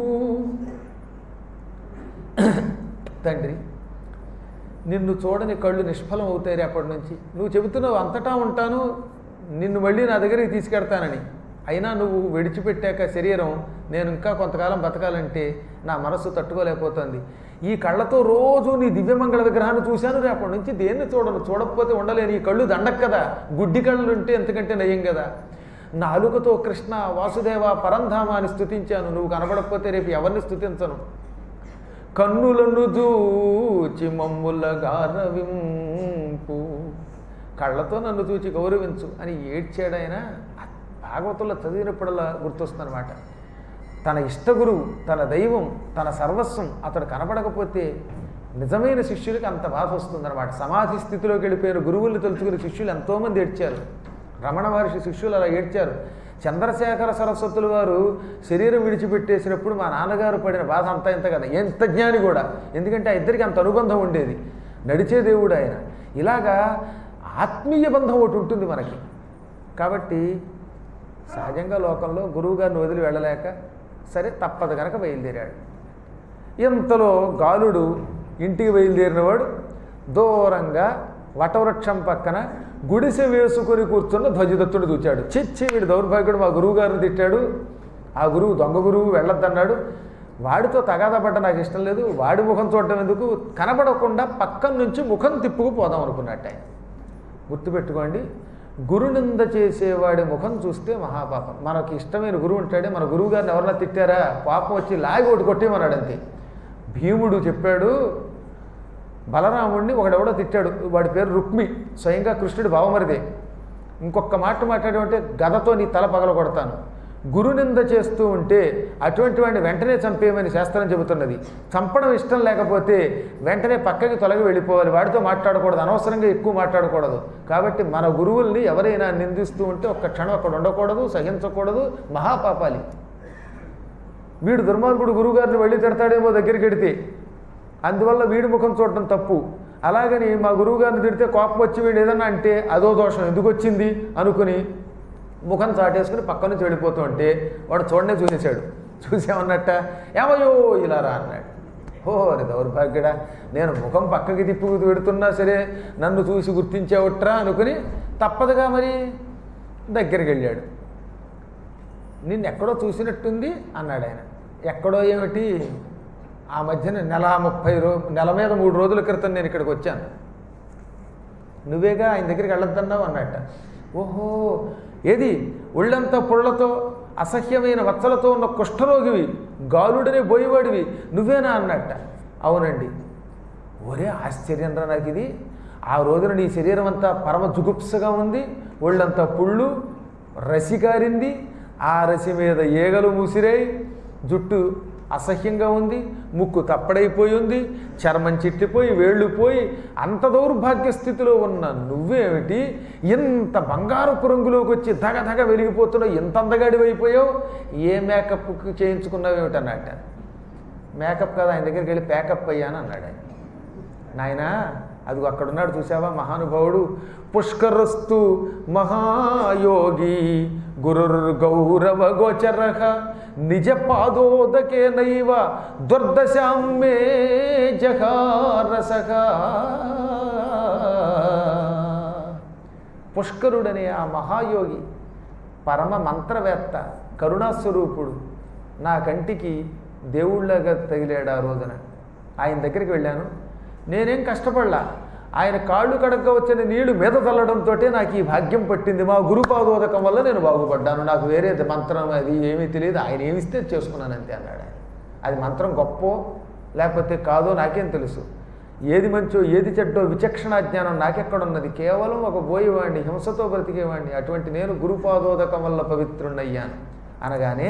Speaker 1: తండ్రి నిన్ను చూడని కళ్ళు నిష్ఫలం అవుతాయి రేపటి నుంచి నువ్వు చెబుతున్నావు అంతటా ఉంటాను నిన్ను మళ్ళీ నా దగ్గరికి తీసుకెడతానని అయినా నువ్వు విడిచిపెట్టాక శరీరం నేను ఇంకా కొంతకాలం బతకాలంటే నా మనస్సు తట్టుకోలేకపోతుంది ఈ కళ్ళతో రోజు నీ దివ్యమంగళ విగ్రహాన్ని చూశాను రేపటి నుంచి దేన్ని చూడను చూడకపోతే ఉండలేను ఈ కళ్ళు దండక్ కదా గుడ్డి కళ్ళు ఉంటే ఎంతకంటే నయం కదా నాలుకతో కృష్ణ వాసుదేవ పరంధామ అని స్థుతించాను నువ్వు కనబడకపోతే రేపు ఎవరిని స్థుతించను కన్నులను దూచి మమ్ముల గారవింపు కళ్ళతో నన్ను చూచి గౌరవించు అని ఏడ్చాడైన భాగవతంలో చదివినప్పుడల్లా గుర్తొస్తుందన్నమాట తన ఇష్ట గురువు తన దైవం తన సర్వస్వం అతడు కనపడకపోతే నిజమైన శిష్యులకి అంత బాధ వస్తుందన్నమాట సమాధి స్థితిలోకి వెళ్ళిపోయిన గురువుల్ని తలుచుకుని శిష్యులు ఎంతోమంది ఏడ్చారు రమణ మహర్షి శిష్యులు అలా ఏడ్చారు చంద్రశేఖర సరస్వతులు వారు శరీరం విడిచిపెట్టేసినప్పుడు మా నాన్నగారు పడిన బాధ అంతా ఇంత కదా ఎంత జ్ఞాని కూడా ఎందుకంటే ఆ ఇద్దరికి అంత అనుబంధం ఉండేది నడిచే దేవుడు ఆయన ఇలాగా ఆత్మీయ బంధం ఒకటి ఉంటుంది మనకి కాబట్టి సహజంగా లోకంలో గురువుగారిని వదిలి వెళ్ళలేక సరే తప్పదు కనుక బయలుదేరాడు ఇంతలో గాలుడు ఇంటికి బయలుదేరినవాడు దూరంగా వటవృక్షం పక్కన గుడిసె వేసుకొని కూర్చున్న ధ్వజదత్తుడు చూచాడు చిచ్చి వీడు దౌర్భాగ్యుడు మా గురువు గారిని తిట్టాడు ఆ గురువు దొంగ గురువు వెళ్ళొద్దన్నాడు వాడితో తగాదా పడ్డ నాకు ఇష్టం లేదు వాడి ముఖం చూడటం ఎందుకు కనబడకుండా పక్కన నుంచి ముఖం తిప్పుకు పోదాం అనుకున్నట్టు ఆయన గుర్తుపెట్టుకోండి గురునింద చేసేవాడి ముఖం చూస్తే మహాపాపం మనకి ఇష్టమైన గురువు ఉంటాడే మన గురువు గారిని ఎవరన్నా తిట్టారా పాపం వచ్చి లాగి ఒకటి కొట్టేమన్నాడు అంతే భీముడు చెప్పాడు బలరాముడిని ఒకడెవడో తిట్టాడు వాడి పేరు రుక్మి స్వయంగా కృష్ణుడి భావమరిదే ఇంకొక మాట మాట్లాడేమంటే గదతో నీ తల పగల కొడతాను గురునింద చేస్తూ ఉంటే అటువంటి వాడిని వెంటనే చంపేయమని శాస్త్రం చెబుతున్నది చంపడం ఇష్టం లేకపోతే వెంటనే పక్కకి తొలగి వెళ్ళిపోవాలి వాడితో మాట్లాడకూడదు అనవసరంగా ఎక్కువ మాట్లాడకూడదు కాబట్టి మన గురువుల్ని ఎవరైనా నిందిస్తూ ఉంటే ఒక్క క్షణం అక్కడ ఉండకూడదు సహించకూడదు మహాపాపాలి వీడు దుర్మార్గుడు గురువుగారిని వెళ్ళి తిడతాడేమో దగ్గరికి వెడితే అందువల్ల వీడి ముఖం చూడటం తప్పు అలాగని మా గురువుగారిని తిడితే కోపం వచ్చి వీడు ఏదన్నా అంటే అదో దోషం ఎందుకు వచ్చింది అనుకుని ముఖం చాటేసుకుని పక్క నుంచి వెళ్ళిపోతూ ఉంటే వాడు చూడనే చూసేశాడు చూసామన్నట్ట ఏమయ్యో ఇలా రా అన్నాడు ఓ అరే దౌర్భాగ్యడా నేను ముఖం పక్కకి తిప్పు పెడుతున్నా సరే నన్ను చూసి గుర్తించేవట్రా అనుకుని తప్పదుగా మరి దగ్గరికి వెళ్ళాడు నిన్ను ఎక్కడో చూసినట్టుంది అన్నాడు ఆయన ఎక్కడో ఏమిటి ఆ మధ్యన నెల ముప్పై రో నెల మీద మూడు రోజుల క్రితం నేను ఇక్కడికి వచ్చాను నువ్వేగా ఆయన దగ్గరికి వెళ్ళొద్దన్నావు అన్నట్ట ఓహో ఏది ఒళ్ళంతా పుళ్ళతో అసహ్యమైన వత్సలతో ఉన్న కుష్ఠరోగివి గాలుడనే బోయేవాడివి నువ్వేనా అన్నట్ట అవునండి ఒరే ఆశ్చర్యం రా నాకు ఇది ఆ రోజున నీ శరీరం అంతా పరమ జుగుప్సగా ఉంది ఒళ్ళంతా పుళ్ళు రసి కారింది ఆ రసి మీద ఈగలు ముసిరాయి జుట్టు అసహ్యంగా ఉంది ముక్కు తప్పడైపోయి ఉంది చర్మం చిట్లిపోయి వేళ్ళు పోయి అంత దౌర్భాగ్య స్థితిలో ఉన్న నువ్వేమిటి ఇంత బంగారపు రంగులోకి వచ్చి దగ దగ వెలిగిపోతున్నావు ఇంత అందగాడి అయిపోయావు ఏ మేకప్కి చేయించుకున్నావు ఏమిటన్నట్ట మేకప్ కదా ఆయన దగ్గరికి వెళ్ళి ప్యాకప్ అయ్యాను అన్నాడు ఆయన నాయన అది అక్కడ ఉన్నాడు చూసావా మహానుభావుడు పుష్కరస్తు మహాయోగి గురుర్గౌరవ గోచర నిజ పాదోదకే నైవ దుర్దశాం మే జహారసక పుష్కరుడనే ఆ మహాయోగి పరమ మంత్రవేత్త కరుణాస్వరూపుడు నా కంటికి దేవుళ్ళగా తగిలాడు ఆ రోజున ఆయన దగ్గరికి వెళ్ళాను నేనేం కష్టపడలా ఆయన కాళ్ళు కడగ వచ్చిన నీళ్లు మీద చల్లడంతో నాకు ఈ భాగ్యం పట్టింది మా గురుపాదోదకం వల్ల నేను బాగుపడ్డాను నాకు వేరే మంత్రం అది ఏమీ తెలియదు ఆయన ఏమిస్తే చేసుకున్నాను అంతే అన్నాడు ఆయన అది మంత్రం గొప్పో లేకపోతే కాదో నాకేం తెలుసు ఏది మంచో ఏది చెడ్డో విచక్షణ జ్ఞానం నాకెక్కడున్నది కేవలం ఒక బోయేవాడిని హింసతో బ్రతికేవాడిని అటువంటి నేను గురుపాదోదకం వల్ల పవిత్రుణ్ణయ్యాను అనగానే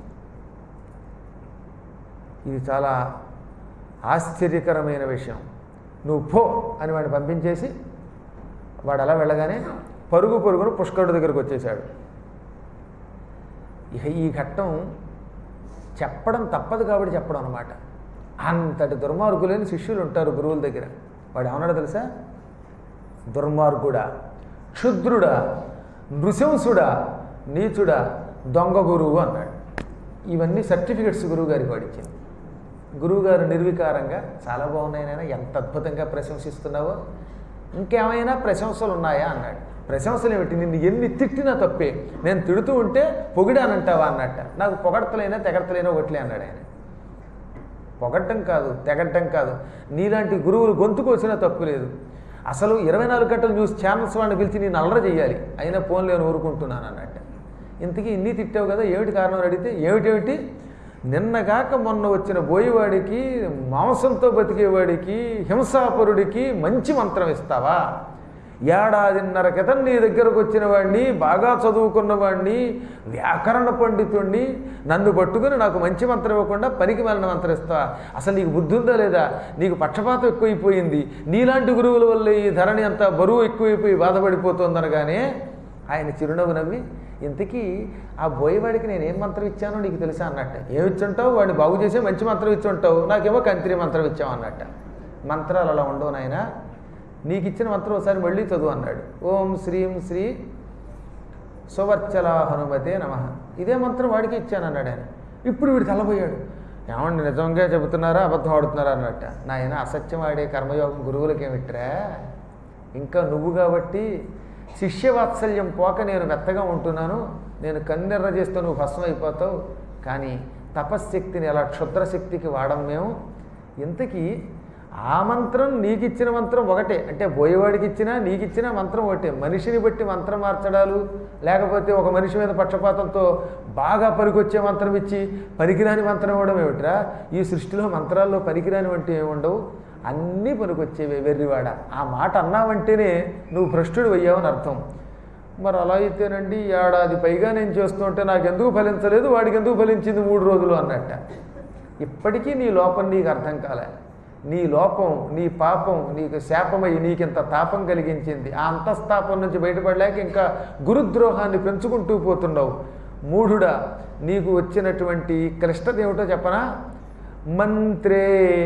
Speaker 1: ఇది చాలా ఆశ్చర్యకరమైన విషయం నువ్వు పో అని వాడిని పంపించేసి వాడు అలా వెళ్ళగానే పరుగు పరుగును పుష్కరుడు దగ్గరకు వచ్చేసాడు ఇక ఈ ఘట్టం చెప్పడం తప్పదు కాబట్టి చెప్పడం అనమాట అంతటి దుర్మార్గులేని శిష్యులు ఉంటారు గురువుల దగ్గర వాడు ఏమన్నాడు తెలుసా దుర్మార్గుడా క్షుద్రుడా నృశంసుడా నీచుడా దొంగ గురువు అన్నాడు ఇవన్నీ సర్టిఫికెట్స్ గురువు గారికి వాడిచ్చింది గురువుగారు నిర్వికారంగా చాలా బాగున్నాయి నాయన ఎంత అద్భుతంగా ప్రశంసిస్తున్నావో ఇంకేమైనా ప్రశంసలు ఉన్నాయా అన్నాడు ప్రశంసలు ఏమిటి నిన్ను ఎన్ని తిట్టినా తప్పే నేను తిడుతూ ఉంటే పొగిడానంటావా అన్నట్ట నాకు పొగడతలైనా తెగడతలైనా ఒకట్లే అన్నాడు ఆయన పొగడ్డం కాదు తెగడ్డం కాదు నీలాంటి గురువులు గొంతుకు వచ్చినా తప్పు లేదు అసలు ఇరవై నాలుగు గంటలు న్యూస్ ఛానల్స్ వాడిని పిలిచి నేను అల్లరి చేయాలి అయినా ఫోన్లో నేను ఊరుకుంటున్నాను అన్నట్టు ఇంతకీ ఇన్ని తిట్టావు కదా ఏమిటి కారణం అని అడిగితే ఏమిటేమిటి నిన్నగాక మొన్న వచ్చిన బోయేవాడికి మాంసంతో బతికేవాడికి హింసాపరుడికి మంచి మంత్రం ఇస్తావా ఏడాదిన్నర క్రితం నీ దగ్గరకు వచ్చిన వాడిని బాగా చదువుకున్న వాడిని వ్యాకరణ పండితుణ్ణి నన్ను పట్టుకుని నాకు మంచి మంత్రం ఇవ్వకుండా పనికి వెళ్ళిన మంత్రం ఇస్తావా అసలు నీకు బుద్ధి ఉందా లేదా నీకు పక్షపాతం ఎక్కువైపోయింది నీలాంటి గురువుల వల్ల ఈ ధరణి అంతా బరువు ఎక్కువైపోయి బాధపడిపోతుందనగానే ఆయన చిరునవ్వు నవ్వి ఇంతకీ ఆ బోయేవాడికి నేను ఏం మంత్రం ఇచ్చానో నీకు తెలుసా అన్నట్టు ఏమి ఇచ్చుంటావు వాడిని బాగు చేసే మంచి మంత్రం ఇచ్చుంటావు నాకేమో కంత్రి మంత్రం ఇచ్చావు అన్నట్ట మంత్రాలు అలా ఉండవు నాయన నీకు ఇచ్చిన మంత్రం ఒకసారి మళ్ళీ చదువు అన్నాడు ఓం శ్రీం శ్రీ సువర్చల హనుమతే నమ ఇదే మంత్రం వాడికి ఇచ్చాను అన్నాడు ఆయన ఇప్పుడు వీడు తెల్లబోయాడు ఏమండి నిజంగా చెబుతున్నారా అబద్ధం ఆడుతున్నారా అన్నట్ట నాయన అసత్యం ఆడే కర్మయోగం గురువులకి ఏమిట్రా ఇంకా నువ్వు కాబట్టి శిష్యవాత్సల్యం పోక నేను మెత్తగా ఉంటున్నాను నేను కన్నెర్ర చేస్తే నువ్వు భస్మం అయిపోతావు కానీ తపశ్శక్తిని అలా క్షుద్రశక్తికి వాడం మేము ఇంతకీ ఆ మంత్రం నీకు ఇచ్చిన మంత్రం ఒకటే అంటే బోయేవాడికి ఇచ్చినా నీకు ఇచ్చిన మంత్రం ఒకటే మనిషిని బట్టి మంత్రం మార్చడాలు లేకపోతే ఒక మనిషి మీద పక్షపాతంతో బాగా పనికొచ్చే మంత్రం ఇచ్చి పనికిరాని మంత్రం ఇవ్వడం ఏమిట్రా ఈ సృష్టిలో మంత్రాల్లో పనికిరాని వంటి ఏముండవు అన్నీ పనికొచ్చేవే వెర్రివాడ ఆ మాట అన్నావంటేనే నువ్వు భ్రష్టుడు అయ్యావని అర్థం మరి అలా అయితేనండి ఏడాది పైగా నేను చేస్తుంటే నాకు ఎందుకు ఫలించలేదు వాడికి ఎందుకు ఫలించింది మూడు రోజులు అన్నట్ట ఇప్పటికీ నీ లోపం నీకు అర్థం కాలే నీ లోపం నీ పాపం నీకు శాపమై నీకింత తాపం కలిగించింది ఆ అంతస్తాపం నుంచి బయటపడలేక ఇంకా గురుద్రోహాన్ని పెంచుకుంటూ పోతున్నావు మూఢుడా నీకు వచ్చినటువంటి క్లిష్టత ఏమిటో చెప్పనా మంత్రే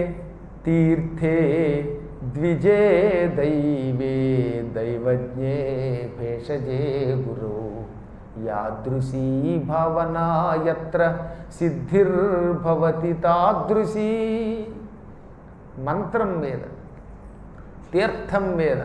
Speaker 1: తీర్థే ద్విజే దైవే దైవజ్ఞే భేషజే గురు యాదృశీ భావనా యత్ర సిద్ధిర్భవతి తాదృశీ మంత్రం మీద తీర్థం మీద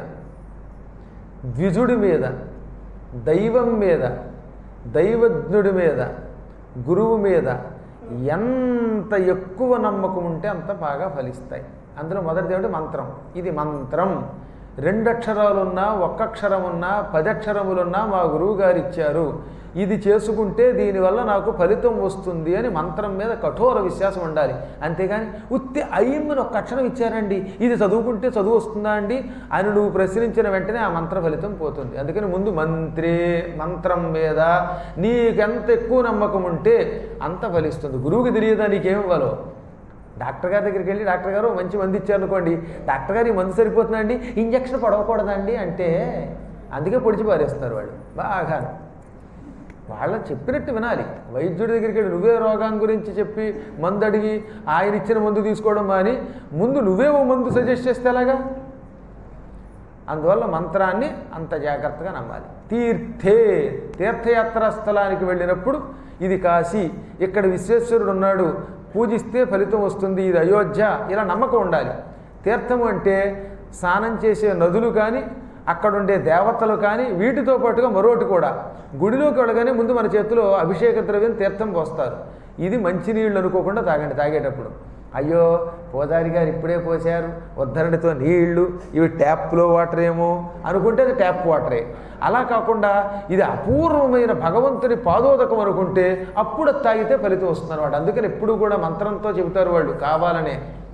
Speaker 1: ద్విజుడి మీద దైవం మీద దైవజ్ఞుడి మీద గురువు మీద ఎంత ఎక్కువ నమ్మకం ఉంటే అంత బాగా ఫలిస్తాయి అందులో మొదటిది ఏమిటి మంత్రం ఇది మంత్రం రెండు అక్షరాలున్నా ఒక్క అక్షరం ఉన్నా పది అక్షరములున్నా మా గురువు గారు ఇచ్చారు ఇది చేసుకుంటే దీనివల్ల నాకు ఫలితం వస్తుంది అని మంత్రం మీద కఠోర విశ్వాసం ఉండాలి అంతేగాని ఉత్తి అయ్యమ్మని ఒక్క అక్షరం ఇచ్చారండి ఇది చదువుకుంటే చదువు వస్తుందా అండి అని నువ్వు ప్రశ్నించిన వెంటనే ఆ మంత్ర ఫలితం పోతుంది అందుకని ముందు మంత్రే మంత్రం మీద నీకెంత ఎక్కువ నమ్మకం ఉంటే అంత ఫలిస్తుంది గురువుకి తెలియదా నీకేం ఇవ్వాలో డాక్టర్ గారి దగ్గరికి వెళ్ళి డాక్టర్ గారు మంచి మందు ఇచ్చారు అనుకోండి డాక్టర్ గారు ఈ మందు సరిపోతుందా అండి ఇంజక్షన్ పడవకూడదండి అంటే అందుకే పొడిచి పారేస్తారు వాళ్ళు బాగా వాళ్ళ చెప్పినట్టు వినాలి వైద్యుడి దగ్గరికి వెళ్ళి నువ్వే రోగం గురించి చెప్పి మందు అడిగి ఆయన ఇచ్చిన మందు తీసుకోవడం మాని ముందు నువ్వే ఓ మందు సజెస్ట్ చేస్తే ఎలాగా అందువల్ల మంత్రాన్ని అంత జాగ్రత్తగా నమ్మాలి తీర్థే తీర్థయాత్రా స్థలానికి వెళ్ళినప్పుడు ఇది కాశీ ఇక్కడ విశ్వేశ్వరుడు ఉన్నాడు పూజిస్తే ఫలితం వస్తుంది ఇది అయోధ్య ఇలా నమ్మకం ఉండాలి తీర్థము అంటే స్నానం చేసే నదులు కానీ అక్కడుండే దేవతలు కానీ వీటితో పాటుగా మరొకటి కూడా గుడిలోకి వెళ్ళగానే ముందు మన చేతిలో అభిషేక ద్రవ్యం తీర్థం పోస్తారు ఇది మంచినీళ్ళు అనుకోకుండా తాగండి తాగేటప్పుడు అయ్యో పోదారి గారు ఇప్పుడే పోశారు ఉద్ధరణితో నీళ్లు ఇవి ట్యాప్లో వాటర్ ఏమో అనుకుంటే అది ట్యాప్ వాటరే అలా కాకుండా ఇది అపూర్వమైన భగవంతుని పాదోదకం అనుకుంటే అప్పుడు అది తాగితే ఫలితం వస్తుంది అనమాట అందుకని ఎప్పుడు కూడా మంత్రంతో చెబుతారు వాళ్ళు కావాలనే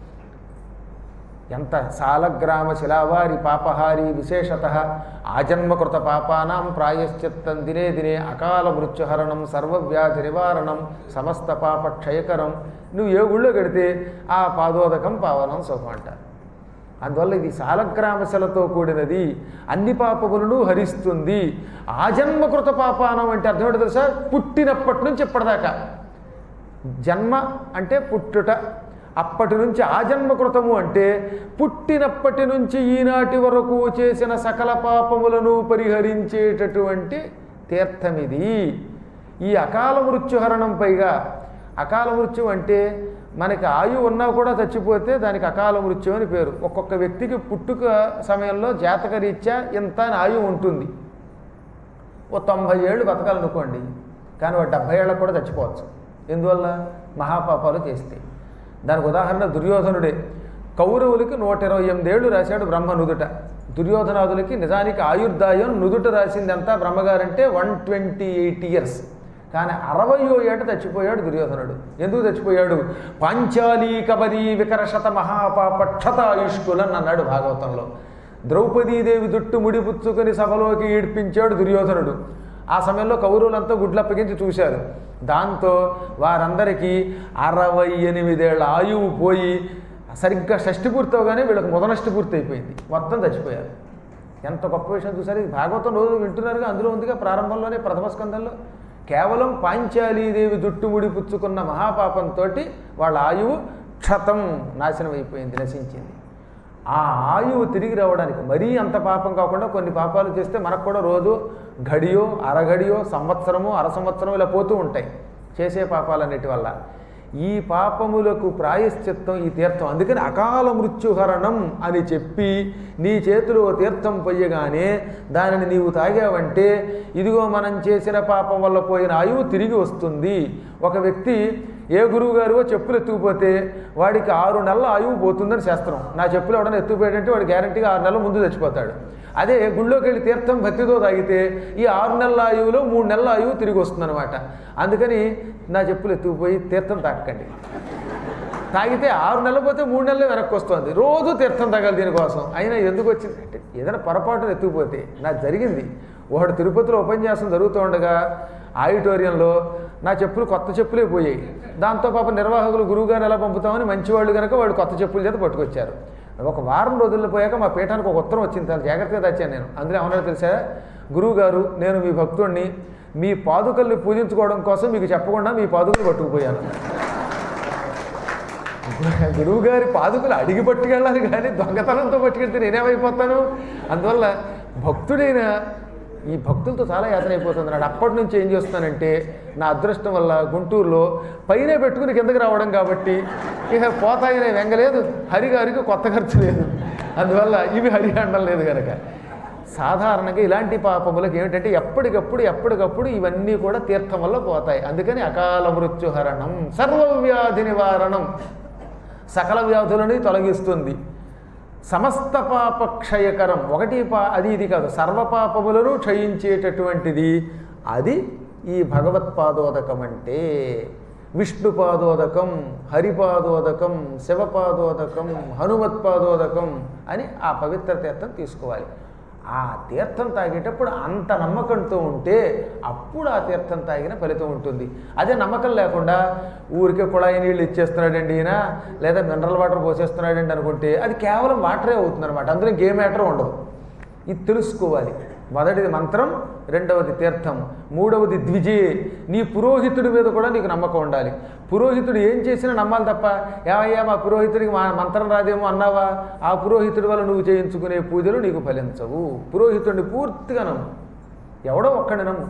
Speaker 1: ఎంత సాలగ్రామ శిలావారి పాపహారి విశేషత ఆజన్మకృత పాపానాం ప్రాయశ్చిత్తం దినే దినే అకాల మృత్యుహరణం సర్వవ్యాధి నివారణం సమస్త పాప క్షయకరం నువ్వు ఏ గుళ్ళో కడితే ఆ పాదోదకం పావనం సుఖం అంటారు అందువల్ల ఇది సాలగ్రామశలతో కూడినది అన్ని పాపములను హరిస్తుంది ఆజన్మకృత పాపానం అంటే అర్థం ఏంటో తెలుసా పుట్టినప్పటి నుంచి ఇప్పటిదాకా జన్మ అంటే పుట్టుట అప్పటి నుంచి ఆజన్మకృతము అంటే పుట్టినప్పటి నుంచి ఈనాటి వరకు చేసిన సకల పాపములను పరిహరించేటటువంటి తీర్థమిది ఈ అకాల మృత్యుహరణం పైగా అకాల మృత్యు అంటే మనకి ఆయువు ఉన్నా కూడా చచ్చిపోతే దానికి అకాల మృత్యు అని పేరు ఒక్కొక్క వ్యక్తికి పుట్టుక సమయంలో జాతక రీత్యా ఇంత అని ఆయువు ఉంటుంది ఓ తొంభై ఏళ్ళు బతకాలనుకోండి కానీ ఒక డెబ్భై ఏళ్ళకు కూడా చచ్చిపోవచ్చు ఎందువల్ల మహాపాపాలు చేస్తే దానికి ఉదాహరణ దుర్యోధనుడే కౌరవులకి నూట ఇరవై ఎనిమిదేళ్ళు రాశాడు బ్రహ్మ నుదుట దుర్యోధనాదులకి నిజానికి ఆయుర్దాయం నుదుట రాసింది ఎంత బ్రహ్మగారంటే వన్ ట్వంటీ ఎయిట్ ఇయర్స్ కానీ అరవయో ఏట చచ్చిపోయాడు దుర్యోధనుడు ఎందుకు చచ్చిపోయాడు పాంచాలీ కబరీ వికరశత మహాపాప క్షతాయుష్కులన్ అన్నాడు భాగవతంలో ద్రౌపదీదేవి దుట్టు ముడిపుచ్చుకొని సభలోకి ఈడ్పించాడు దుర్యోధనుడు ఆ సమయంలో కౌరవులంతా గుడ్లప్పగించి చూశారు దాంతో వారందరికీ అరవై ఎనిమిదేళ్ల ఆయువు పోయి సరిగ్గా షష్టి పూర్తవగానే వీళ్ళకి మొదనష్టి పూర్తి అయిపోయింది మొత్తం చచ్చిపోయారు ఎంత గొప్ప విషయం చూసారు ఇది భాగవతం రోజు వింటున్నారుగా అందులో ఉందిగా ప్రారంభంలోనే ప్రథమ స్కందంలో కేవలం పాంచాలీదేవి దుట్టు ముడిపుచ్చుకున్న మహాపాపంతో వాళ్ళ ఆయువు క్షతం నాశనం అయిపోయింది నశించింది ఆ ఆయువు తిరిగి రావడానికి మరీ అంత పాపం కాకుండా కొన్ని పాపాలు చేస్తే మనకు కూడా రోజు ఘడియో అరఘడియో సంవత్సరము అర సంవత్సరం ఇలా పోతూ ఉంటాయి చేసే పాపాలన్నిటి వల్ల ఈ పాపములకు ప్రాయశ్చిత్తం ఈ తీర్థం అందుకని అకాల మృత్యుహరణం అని చెప్పి నీ చేతిలో తీర్థం పొయ్యగానే దానిని నీవు తాగావంటే ఇదిగో మనం చేసిన పాపం వల్ల పోయిన ఆయువు తిరిగి వస్తుంది ఒక వ్యక్తి ఏ గురువు గారు చెప్పులు ఎత్తుకుపోతే వాడికి ఆరు నెలల ఆయువు పోతుందని శాస్త్రం నా చెప్పులు ఎవడన్నా ఎత్తుకుపోయాడంటే వాడు గ్యారంటీగా ఆరు నెలల ముందు చచ్చిపోతాడు అదే గుళ్ళోకి వెళ్ళి తీర్థం భక్తితో తాగితే ఈ ఆరు నెలల ఆయువులో మూడు నెలల ఆయువు తిరిగి వస్తుందన్నమాట అందుకని నా చెప్పులు ఎత్తుకుపోయి తీర్థం తాకండి తాగితే ఆరు నెలలు పోతే మూడు నెలలు వెనక్కి వస్తుంది రోజు తీర్థం తాగాలి దీనికోసం అయినా ఎందుకు వచ్చింది అంటే ఏదైనా పొరపాటున ఎత్తుకుపోతే నాకు జరిగింది ఒకడు తిరుపతిలో ఉపన్యాసం జరుగుతూ ఉండగా ఆడిటోరియంలో నా చెప్పులు కొత్త చెప్పులే పోయాయి దాంతో పాప నిర్వాహకులు గురువుగారు ఎలా పంపుతామని మంచివాళ్ళు కనుక వాళ్ళు కొత్త చెప్పుల చేత పట్టుకొచ్చారు ఒక వారం రోజుల్లో పోయాక మా పీఠానికి ఒక ఉత్తరం వచ్చింది చాలా జాగ్రత్తగా తెచ్చాను నేను అందులో ఏమన్నా తెలుసా గురువు గారు నేను మీ భక్తుడిని మీ పాదుకల్ని పూజించుకోవడం కోసం మీకు చెప్పకుండా మీ పాదుకలు పట్టుకుపోయాను గురువు గారి పాదుకలు అడిగి పట్టుకెళ్ళాలి కానీ దొంగతనంతో పట్టుకెళ్తే నేనేమైపోతాను అందువల్ల భక్తుడైన ఈ భక్తులతో చాలా యాత్ర అయిపోతుంది నాడు అప్పటి నుంచి ఏం చేస్తానంటే నా అదృష్టం వల్ల గుంటూరులో పైనే పెట్టుకుని కిందకి రావడం కాబట్టి ఇక పోతాయనే వెంగలేదు హరిగారికి కొత్త ఖర్చు లేదు అందువల్ల ఇవి హరి అండం లేదు కనుక సాధారణంగా ఇలాంటి పాపములకు ఏమిటంటే ఎప్పటికప్పుడు ఎప్పటికప్పుడు ఇవన్నీ కూడా తీర్థం వల్ల పోతాయి అందుకని అకాల మృత్యుహరణం సర్వవ్యాధి నివారణం సకల వ్యాధులని తొలగిస్తుంది సమస్త పాప క్షయకరం ఒకటి పా అది ఇది కాదు సర్వపాపములను క్షయించేటటువంటిది అది ఈ భగవత్పాదోదకం అంటే విష్ణుపాదోదకం హరిపాదోదకం శివపాదోదకం హనుమత్పాదోదకం అని ఆ పవిత్ర తీర్థం తీసుకోవాలి ఆ తీర్థం తాగేటప్పుడు అంత నమ్మకంతో ఉంటే అప్పుడు ఆ తీర్థం తాగిన ఫలితం ఉంటుంది అదే నమ్మకం లేకుండా ఊరికే కుళాయి నీళ్ళు ఇచ్చేస్తున్నాడండి ఈయన లేదా మినరల్ వాటర్ పోసేస్తున్నాడండి అనుకుంటే అది కేవలం వాటరే అవుతుంది అనమాట అందులో ఇంకే మ్యాటర్ ఉండదు ఇది తెలుసుకోవాలి మొదటిది మంత్రం రెండవది తీర్థం మూడవది ద్విజే నీ పురోహితుడి మీద కూడా నీకు నమ్మకం ఉండాలి పురోహితుడు ఏం చేసినా నమ్మాలి తప్ప ఏమయ్యా మా పురోహితుడికి మా మంత్రం రాదేమో అన్నావా ఆ పురోహితుడి వల్ల నువ్వు చేయించుకునే పూజలు నీకు ఫలించవు పురోహితుడిని పూర్తిగా నమ్ము ఎవడో ఒక్కడి నమ్ము